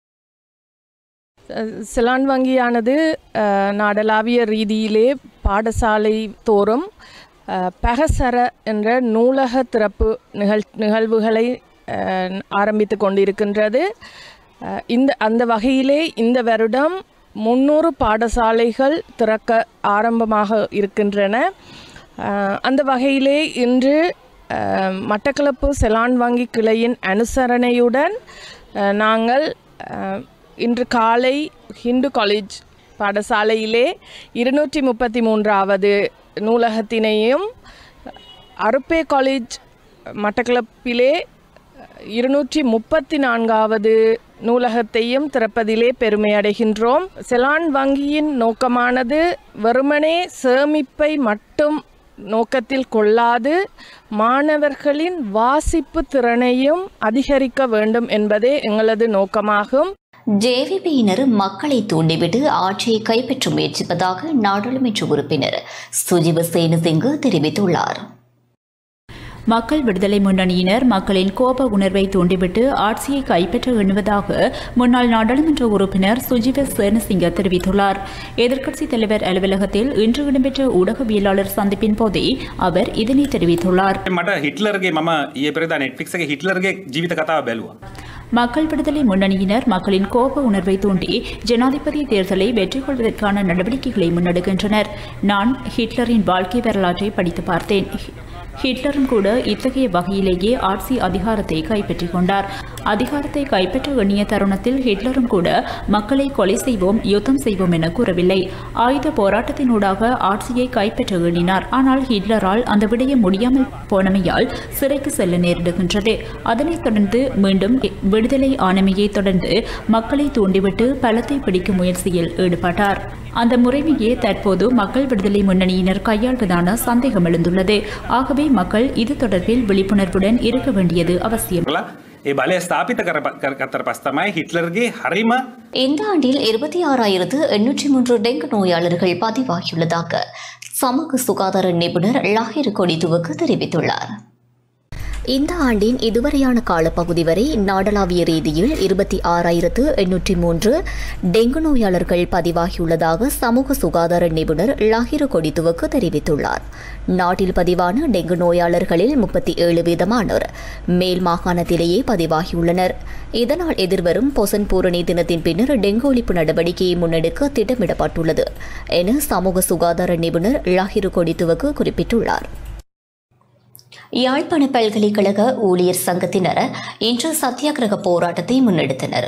செலான் வங்கியானது அஹ், நாடளாவிய ரீதியிலே பாடசாலை தோறும் அஹ், பகசர என்ற நூலக திறப்பு நிகழ் நிகழ்வுகளை அஹ், ஆரம்பித்து கொண்டிருக்கின்றது அஹ், இந்த அந்த வகையிலே இந்த வருடம் முன்னூறு பாடசாலைகள் திறக்க ஆரம்பமாக இருக்கின்றன அஹ், அந்த வகையிலே இன்று அஹ், மட்டக்களப்பு செலான் வங்கி கிளையின் அனுசரணையுடன் அஹ், நாங்கள் அஹ், இன்று காலை ஹிந்து காலேஜ் பாடசாலையிலே இருநூற்றி முப்பத்தி மூன்றாவது நூலகத்தினையும் அருப்பே காலேஜ் மட்டக்களப்பிலே இருநூற்றி முப்பத்தி நான்காவது நூலகத்தையும் திறப்பதிலே பெருமை அடைகின்றோம் செலான் வங்கியின் நோக்கமானது வெறுமனே சேமிப்பை மட்டும் நோக்கத்தில் கொள்ளாது மாணவர்களின் வாசிப்பு திறனையும் அதிகரிக்க வேண்டும் என்பதே எங்களது நோக்கமாகும் ஜேவிபியினர் மக்களை தூண்டிவிட்டு ஆட்சியை கைப்பற்ற முயற்சிப்பதாக நாடாளுமன்ற உறுப்பினர் சுஜிவ சேனசிங்கு தெரிவித்துள்ளார் மக்கள் விடுதலை முன்னணியினர் மக்களின் கோப உணர்வை தூண்டிவிட்டு ஆட்சியை கைப்பற்ற எண்ணுவதாக முன்னாள் நாடாளுமன்ற உறுப்பினர் சுஜிவ சேனசிங்க தெரிவித்துள்ளார் எதிர்க்கட்சித் தலைவர் அலுவலகத்தில் இன்று இடம்பெற்ற ஊடகவியலாளர் சந்திப்பின் போதே அவர் இதனை தெரிவித்துள்ளார் මට හිටලර්ගේ මම ඒ පෙරදා නෙට්ෆික්ගේ හිටලර්ගේ ජීවිත කතාව බැලුවා. மக்கள் விடுதலை முன்னணியினர் மக்களின் கோப உணர்வை தூண்டி ஜனாதிபதி தேர்தலை வெற்றி கொள்வதற்கான நடவடிக்கைகளை முன்னெடுக்கின்றனர் நான் ஹிட்லரின் வாழ்க்கை வரலாற்றை படித்து பார்த்தேன் ஹிட்லரும் கூட இத்தகைய வகையிலேயே ஆட்சி அதிகாரத்தை கைப்பற்றிக் கொண்டார் அதிகாரத்தை கைப்பற்ற எண்ணிய தருணத்தில் ஹிட்லரும் கூட மக்களை கொலை செய்வோம் யுத்தம் செய்வோம் என கூறவில்லை ஆயுத போராட்டத்தினூடாக ஆட்சியை கைப்பற்ற எண்ணினார் ஆனால் ஹிட்லரால் அந்த விடயம் முடியாமல் போனமையால் சிறைக்கு செல்ல நேரிடுகின்றது அதனைத் தொடர்ந்து மீண்டும் விடுதலை ஆணைமையை தொடர்ந்து மக்களை தூண்டிவிட்டு பலத்தை பிடிக்கும் முயற்சியில் ஈடுபட்டார் அந்த முறைமையே தற்போது மக்கள் விடுதலை முன்னணியினர் கையாள்வதான சந்தேகம் எழுந்துள்ளது ஆகவே மக்கள் இது தொடர்பில் விழிப்புணர்வுடன் இருக்க வேண்டியது அவசியம் ඒ බලය ස්ථාපිත කර කතර පස් තමයි හිටලර්ගේ හරිම இந்த ஆண்டில் இருபத்தி ஆறாயிரத்து எண்ணூற்றி மூன்று டெங்கு நோயாளர்கள் பதிவாகியுள்ளதாக சமூக சுகாதார நிபுணர் லாகிர் கொடிதுவுக்கு தெரிவித்துள்ளார் இந்த ஆண்டின் இதுவரையான காலப்பகுதி வரை நாடளாவிய ரீதியில் இருபத்தி ஆறாயிரத்து எண்ணூற்றி மூன்று டெங்கு நோயாளர்கள் பதிவாகியுள்ளதாக சமூக சுகாதார நிபுணர் லாகிரு கொடித்துவுக்கு தெரிவித்துள்ளார் நாட்டில் பதிவான டெங்கு நோயாளர்களில் முப்பத்தி ஏழு வீதமானோர் மேல் மாகாணத்திலேயே பதிவாகியுள்ளனர் இதனால் எதிர்வரும் பொசன் பூரணி தினத்தின் பின்னர் டெங்கு ஒழிப்பு நடவடிக்கையை முன்னெடுக்க திட்டமிடப்பட்டுள்ளது என சமூக சுகாதார நிபுணர் லாகிரு கொடித்துவுக்கு குறிப்பிட்டுள்ளார் யாழ்ப்பாண பல்கலைக்கழக ஊழியர் சங்கத்தினர் இன்று சத்தியாகிரக போராட்டத்தை முன்னெடுத்தனர்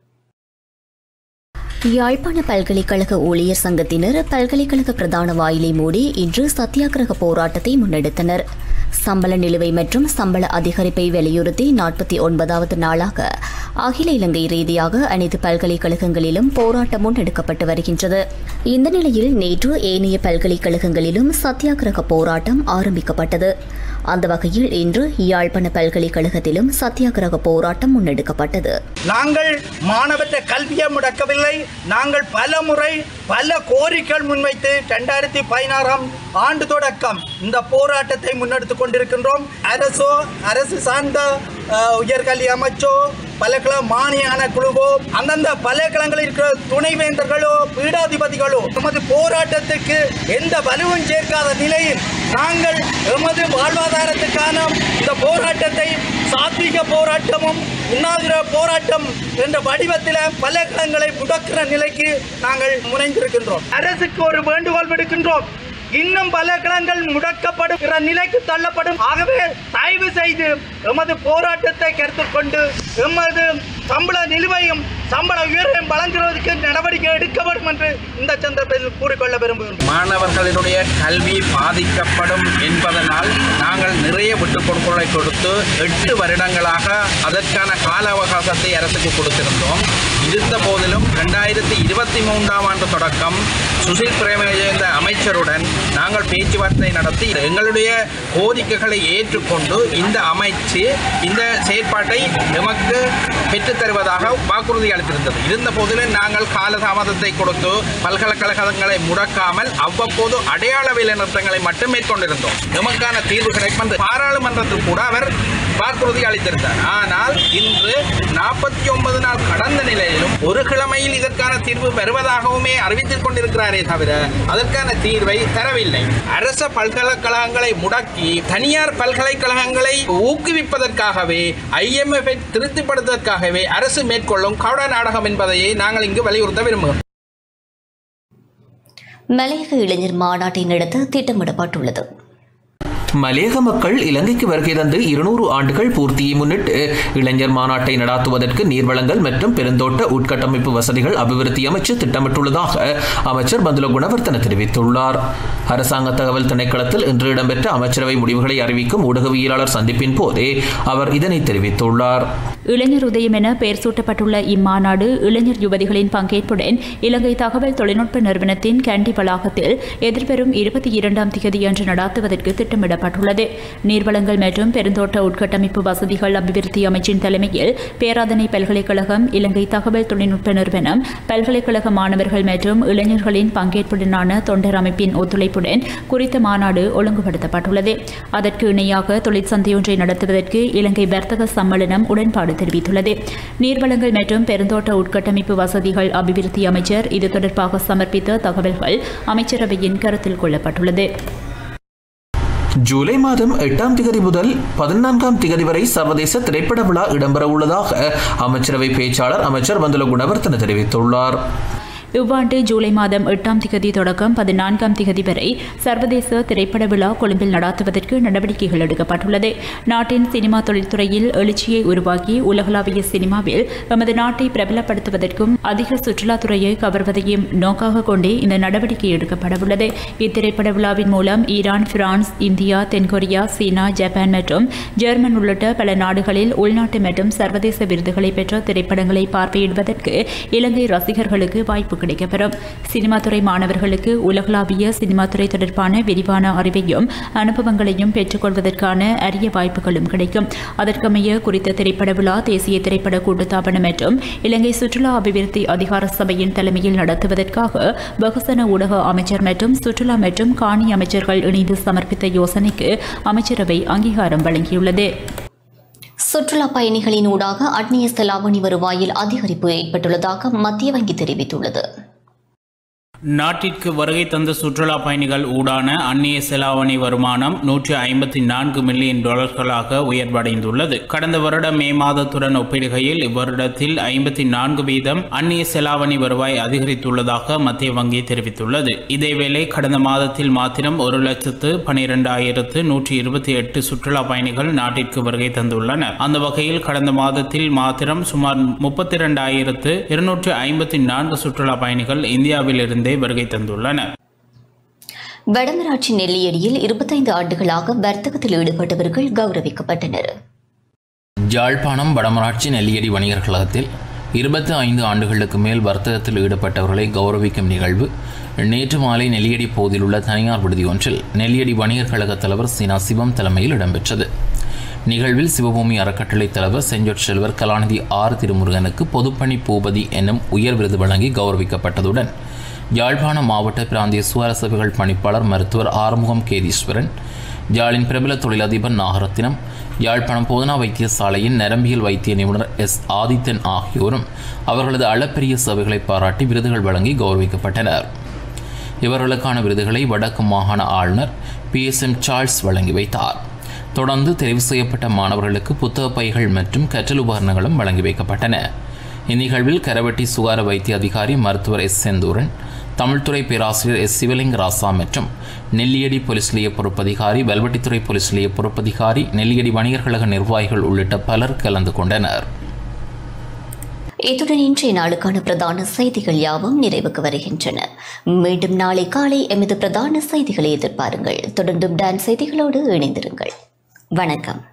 யாழ்ப்பாண பல்கலைக்கழக ஊழியர் சங்கத்தினர் பல்கலைக்கழக பிரதான வாயிலை மூடி இன்று சத்தியாகிரக போராட்டத்தை முன்னெடுத்தனர் சம்பள நிலுவை மற்றும் சம்பள அதிகரிப்பை வலியுறுத்தி நாற்பத்தி ஒன்பதாவது நாளாக அகில இலங்கை ரீதியாக அனைத்து பல்கலைக்கழகங்களிலும் போராட்டம் முன்னெடுக்கப்பட்டு வருகின்றது இந்த நிலையில் நேற்று ஏனைய பல்கலைக்கழகங்களிலும் சத்தியாகிரக போராட்டம் ஆரம்பிக்கப்பட்டது அந்த வகையில் இன்று யாழ்ப்பாண பல்கலைக்கழகத்திலும் சத்தியாகிரக போராட்டம் முன்னெடுக்கப்பட்டது நாங்கள் மாணவற்ற கல்வியை முடக்கவில்லை நாங்கள் பல முறை பல கோரிக்கைகள் முன்வைத்து ரெண்டாயிரத்தி பதினாறாம் ஆண்டு தொடக்கம் இந்த போராட்டத்தை முன்னெடுத்துக் கொண்டிருக்கின்றோம் அரசோ அரசு சார்ந்த அஹ், உயர்கல்வி அமைச்சோ பல்கலை மானியான குழுவோ அந்தந்த பல்கலங்களில் இருக்கிற துணைவேந்தர்களோ பீடாதிபதிகளோ எமது போராட்டத்துக்கு எந்த வலுவும் சேர்க்காத நிலையில் நாங்கள் எமது வாழ்வாதாரத்துக்கான இந்த போராட்டத்தை சாத்விக போராட்டமும் உண்ணாவிர போராட்டம் என்ற வடிவத்தில் பல்கலங்களை முடக்கிற நிலைக்கு நாங்கள் முனைந்திருக்கின்றோம் அரசுக்கு ஒரு வேண்டுகோள் விடுக்கின்றோம் இன்னும் பல களங்கள் முடக்கப்படுகிற நிலைக்கு தள்ளப்படும் ஆகவே தயவு செய்து எமது போராட்டத்தை கருத்தில் கொண்டு எமது சம்பள நிலுவையும் சம்பள உயர்வையும் வழங்குவதற்கு நடவடிக்கை எடுக்கப்படும் என்று இந்த சந்தர்ப்பத்தில் கூறிக்கொள்ள விரும்புகிறோம் மாணவர்களினுடைய கல்வி பாதிக்கப்படும் என்பதனால் நாங்கள் நிறைய விட்டுக் கொடுப்புகளை கொடுத்து எட்டு வருடங்களாக அதற்கான கால அவகாசத்தை அரசுக்கு கொடுத்திருந்தோம் இருந்த போதிலும் ரெண்டாயிரத்தி இருபத்தி மூன்றாம் ஆண்டு தொடக்கம் சுசில் பிரேமஜயந்த அமைச்சருடன் நாங்கள் பேச்சுவார்த்தை நடத்தி எங்களுடைய கோரிக்கைகளை ஏற்றுக்கொண்டு இந்த அமைச்சு இந்த செயற்பாட்டை எமக்கு பெற்றுத் தருவதாக வாக்குறுதி அளித்தார் ஏற்பட்டிருந்தது இருந்த போதிலும் நாங்கள் காலதாமதத்தை கொடுத்து பல்கலைக்கழகங்களை முடக்காமல் அவ்வப்போது அடையாள வேலை நிறுத்தங்களை மட்டும் மேற்கொண்டிருந்தோம் எமக்கான தீர்வு கிடைக்கும் என்று பாராளுமன்றத்தில் கூட அவர் வாக்குறுதி அளித்திருந்தார் ஆனால் இன்று நாற்பத்தி ஒன்பது நாள் கடந்த நிலையிலும் ஒரு கிழமையில் இதற்கான தீர்வு வருவதாகவுமே அறிவித்துக் கொண்டிருக்கிறாரே தவிர அதற்கான தீர்வை தரவில்லை அரச பல்கலைக்கழகங்களை முடக்கி தனியார் பல்கலைக்கழகங்களை ஊக்குவிப்பதற்காகவே ஐஎம்எஃப் திருப்திப்படுத்துவதற்காகவே அரசு மேற்கொள்ளும் கவுட நாடகம் என்பதையே நாங்கள் இங்கு வலியுறுத்த விரும்புகிறோம் மலையக இளைஞர் மாநாட்டை நடத்த திட்டமிடப்பட்டுள்ளது மலையக மக்கள் இலங்கைக்கு வருகை தந்து இருநூறு ஆண்டுகள் பூர்த்தியை முன்னிட்டு இளைஞர் மாநாட்டை நடாத்துவதற்கு நீர்வளங்கள் மற்றும் பெருந்தோட்ட உட்கட்டமைப்பு வசதிகள் அபிவிருத்தி அமைச்சு திட்டமிட்டுள்ளதாக அமைச்சர் பந்துல குணவர்த்தன தெரிவித்துள்ளார் அரசாங்க தகவல் திணைக்களத்தில் இன்று இடம்பெற்ற அமைச்சரவை முடிவுகளை அறிவிக்கும் ஊடகவியலாளர் சந்திப்பின் போதே அவர் இதனை தெரிவித்துள்ளார் இளைஞர் உதயம் என பெயர் சூட்டப்பட்டுள்ள இம்மாநாடு இளைஞர் யுவதிகளின் பங்கேற்புடன் இலங்கை தகவல் தொழில்நுட்ப நிறுவனத்தின் கேண்டி வளாகத்தில் எதிர்வரும் இருபத்தி இரண்டாம் தேதியன்று நடாத்துவதற்கு திட்டமிடப்பட்டுள்ளது நீர்வளங்கள் மற்றும் பெருந்தோட்ட உட்கட்டமைப்பு வசதிகள் அபிவிருத்தி அமைச்சின் தலைமையில் பேராதனை பல்கலைக்கழகம் இலங்கை தகவல் தொழில்நுட்ப நிறுவனம் பல்கலைக்கழக மாணவர்கள் மற்றும் இளைஞர்களின் பங்கேற்புடனான தொண்டர் அமைப்பின் ஒத்துழைப்புடன் குறித்த மாநாடு ஒழுங்குபடுத்தப்பட்டுள்ளது அதற்கு இணையாக தொழிற்சந்தையொன்றை நடத்துவதற்கு இலங்கை வர்த்தக சம்மேளனம் உடன்பாடு தெரிவித்துள்ளது நீர்வளங்கள் மற்றும் பெருந்தோட்ட உட்கட்டமைப்பு வசதிகள் அபிவிருத்தி அமைச்சர் இது தொடர்பாக சமர்ப்பித்த தகவல்கள் அமைச்சரவையின் கருத்தில் கொள்ளப்பட்டுள்ளது ஜூலை மாதம் எட்டாம் திகதி முதல் பதினான்காம் திகதி வரை சர்வதேச திரைப்பட விழா இடம்பெற உள்ளதாக அமைச்சரவை பேச்சாளர் அமைச்சர் பந்துல குணவர்த்தன தெரிவித்துள்ளார் இவ்வாண்டு ஜூலை மாதம் எட்டாம் திகதி தொடக்கம் பதினான்காம் திகதி வரை சர்வதேச திரைப்பட விழா கொழும்பில் நடாத்துவதற்கு நடவடிக்கைகள் எடுக்கப்பட்டுள்ளது நாட்டின் சினிமா தொழில்துறையில் எழுச்சியை உருவாக்கி உலகளாவிய சினிமாவில் எமது நாட்டை பிரபலப்படுத்துவதற்கும் அதிக சுற்றுலாத்துறையை கவர்வதையும் நோக்காக கொண்டே இந்த நடவடிக்கை எடுக்கப்படவுள்ளது இத்திரைப்பட விழாவின் மூலம் ஈரான் பிரான்ஸ் இந்தியா தென்கொரியா சீனா ஜப்பான் மற்றும் ஜெர்மன் உள்ளிட்ட பல நாடுகளில் உள்நாட்டு மற்றும் சர்வதேச விருதுகளை பெற்ற திரைப்படங்களை பார்வையிடுவதற்கு இலங்கை ரசிகர்களுக்கு வாய்ப்பு கிடைக்கப்பெறும் சினிமாத்துறை மாணவர்களுக்கு உலகளாவிய சினிமாத்துறை தொடர்பான விரிவான அறிவையும் அனுபவங்களையும் பெற்றுக்கொள்வதற்கான அரிய வாய்ப்புகளும் கிடைக்கும் அதற்கமைய குறித்த திரைப்பட விழா தேசிய திரைப்பட கூட்டுத்தாபனம் மற்றும் இலங்கை சுற்றுலா அபிவிருத்தி அதிகார சபையின் தலைமையில் நடத்துவதற்காக பகுசன ஊடக அமைச்சர் மற்றும் சுற்றுலா மற்றும் காணி அமைச்சர்கள் இணைந்து சமர்ப்பித்த யோசனைக்கு அமைச்சரவை அங்கீகாரம் வழங்கியுள்ளது சுற்றுலா பயணிகளின் ஊடாக அந்நிய செலாவணி வருவாயில் அதிகரிப்பு ஏற்பட்டுள்ளதாக மத்திய வங்கி தெரிவித்துள்ளது நாட்டிற்கு வருகை தந்த சுற்றுலா பயணிகள் ஊடான அந்நிய செலாவணி வருமானம் நூற்றி ஐம்பத்தி நான்கு மில்லியன் டாலர்களாக உயர்வடைந்துள்ளது கடந்த வருட மே மாதத்துடன் ஒப்பிடுகையில் இவ்வருடத்தில் ஐம்பத்தி நான்கு வீதம் அந்நிய செலாவணி வருவாய் அதிகரித்துள்ளதாக மத்திய வங்கி தெரிவித்துள்ளது இதேவேளை கடந்த மாதத்தில் மாத்திரம் ஒரு லட்சத்து பனிரெண்டாயிரத்து நூற்றி இருபத்தி எட்டு சுற்றுலா பயணிகள் நாட்டிற்கு வருகை தந்துள்ளனர் அந்த வகையில் கடந்த மாதத்தில் மாத்திரம் சுமார் முப்பத்தி இரண்டாயிரத்து இருநூற்று ஐம்பத்தி நான்கு சுற்றுலா பயணிகள் இந்தியாவிலிருந்தே வருகை தந்துள்ளனர் வடமராட்சி நெல்லியடியில் இருபத்தைந்து ஆண்டுகளாக வர்த்தகத்தில் ஈடுபட்டவர்கள் கௌரவிக்கப்பட்டனர் யாழ்ப்பாணம் வடமராட்சி நெல்லியடி வணிகர் கழகத்தில் இருபத்தி ஐந்து ஆண்டுகளுக்கு மேல் வர்த்தகத்தில் ஈடுபட்டவர்களை கௌரவிக்கும் நிகழ்வு நேற்று மாலை நெல்லியடி பகுதியில் உள்ள தனியார் விடுதி ஒன்றில் நெல்லியடி வணிகர் கழக தலைவர் சீனா சிவம் தலைமையில் இடம்பெற்றது நிகழ்வில் சிவபூமி அறக்கட்டளை தலைவர் செஞ்சொற் செல்வர் கலாநிதி ஆர் திருமுருகனுக்கு பொதுப்பணி பூபதி என்னும் உயர் விருது வழங்கி கௌரவிக்கப்பட்டதுடன் யாழ்ப்பாண மாவட்ட பிராந்திய சுகார சபைகள் பணிப்பாளர் மருத்துவர் ஆறுமுகம் கேதீஸ்வரன் யாழின் பிரபல தொழிலதிபர் நாகரத்தினம் யாழ்ப்பாணம் போதனா வைத்தியசாலையின் நரம்பியல் வைத்திய நிபுணர் எஸ் ஆதித்தன் ஆகியோரும் அவர்களது அளப்பெரிய சேவைகளை பாராட்டி விருதுகள் வழங்கி கௌரவிக்கப்பட்டனர் இவர்களுக்கான விருதுகளை வடக்கு மாகாண ஆளுநர் பி எஸ் எம் சார்ல்ஸ் வழங்கி வைத்தார் தொடர்ந்து தெரிவு செய்யப்பட்ட மாணவர்களுக்கு புத்தக பைகள் மற்றும் கற்றல் உபகரணங்களும் வழங்கி வைக்கப்பட்டன இந்நிகழ்வில் கரவட்டி சுகார வைத்திய அதிகாரி மருத்துவர் எஸ் செந்தூரன் தமிழ்துறை பேராசிரியர் எஸ் சிவலிங்க ராசா மற்றும் நெல்லியடி போலீஸ் நிலைய பொறுப்பதிகாரி வல்வெட்டித்துறை போலீஸ் நிலைய பொறுப்பதிகாரி நெல்லியடி வணிகர் கழக நிர்வாகிகள் உள்ளிட்ட பலர் கலந்து கொண்டனர் இத்துடன் இன்றைய நாளுக்கான பிரதான செய்திகள் யாவும் நிறைவுக்கு வருகின்றன மீண்டும் நாளை காலை எமது பிரதான செய்திகளை எதிர்பாருங்கள் தொடர்ந்தும் டான்ஸ் செய்திகளோடு இணைந்திருங்கள் வணக்கம்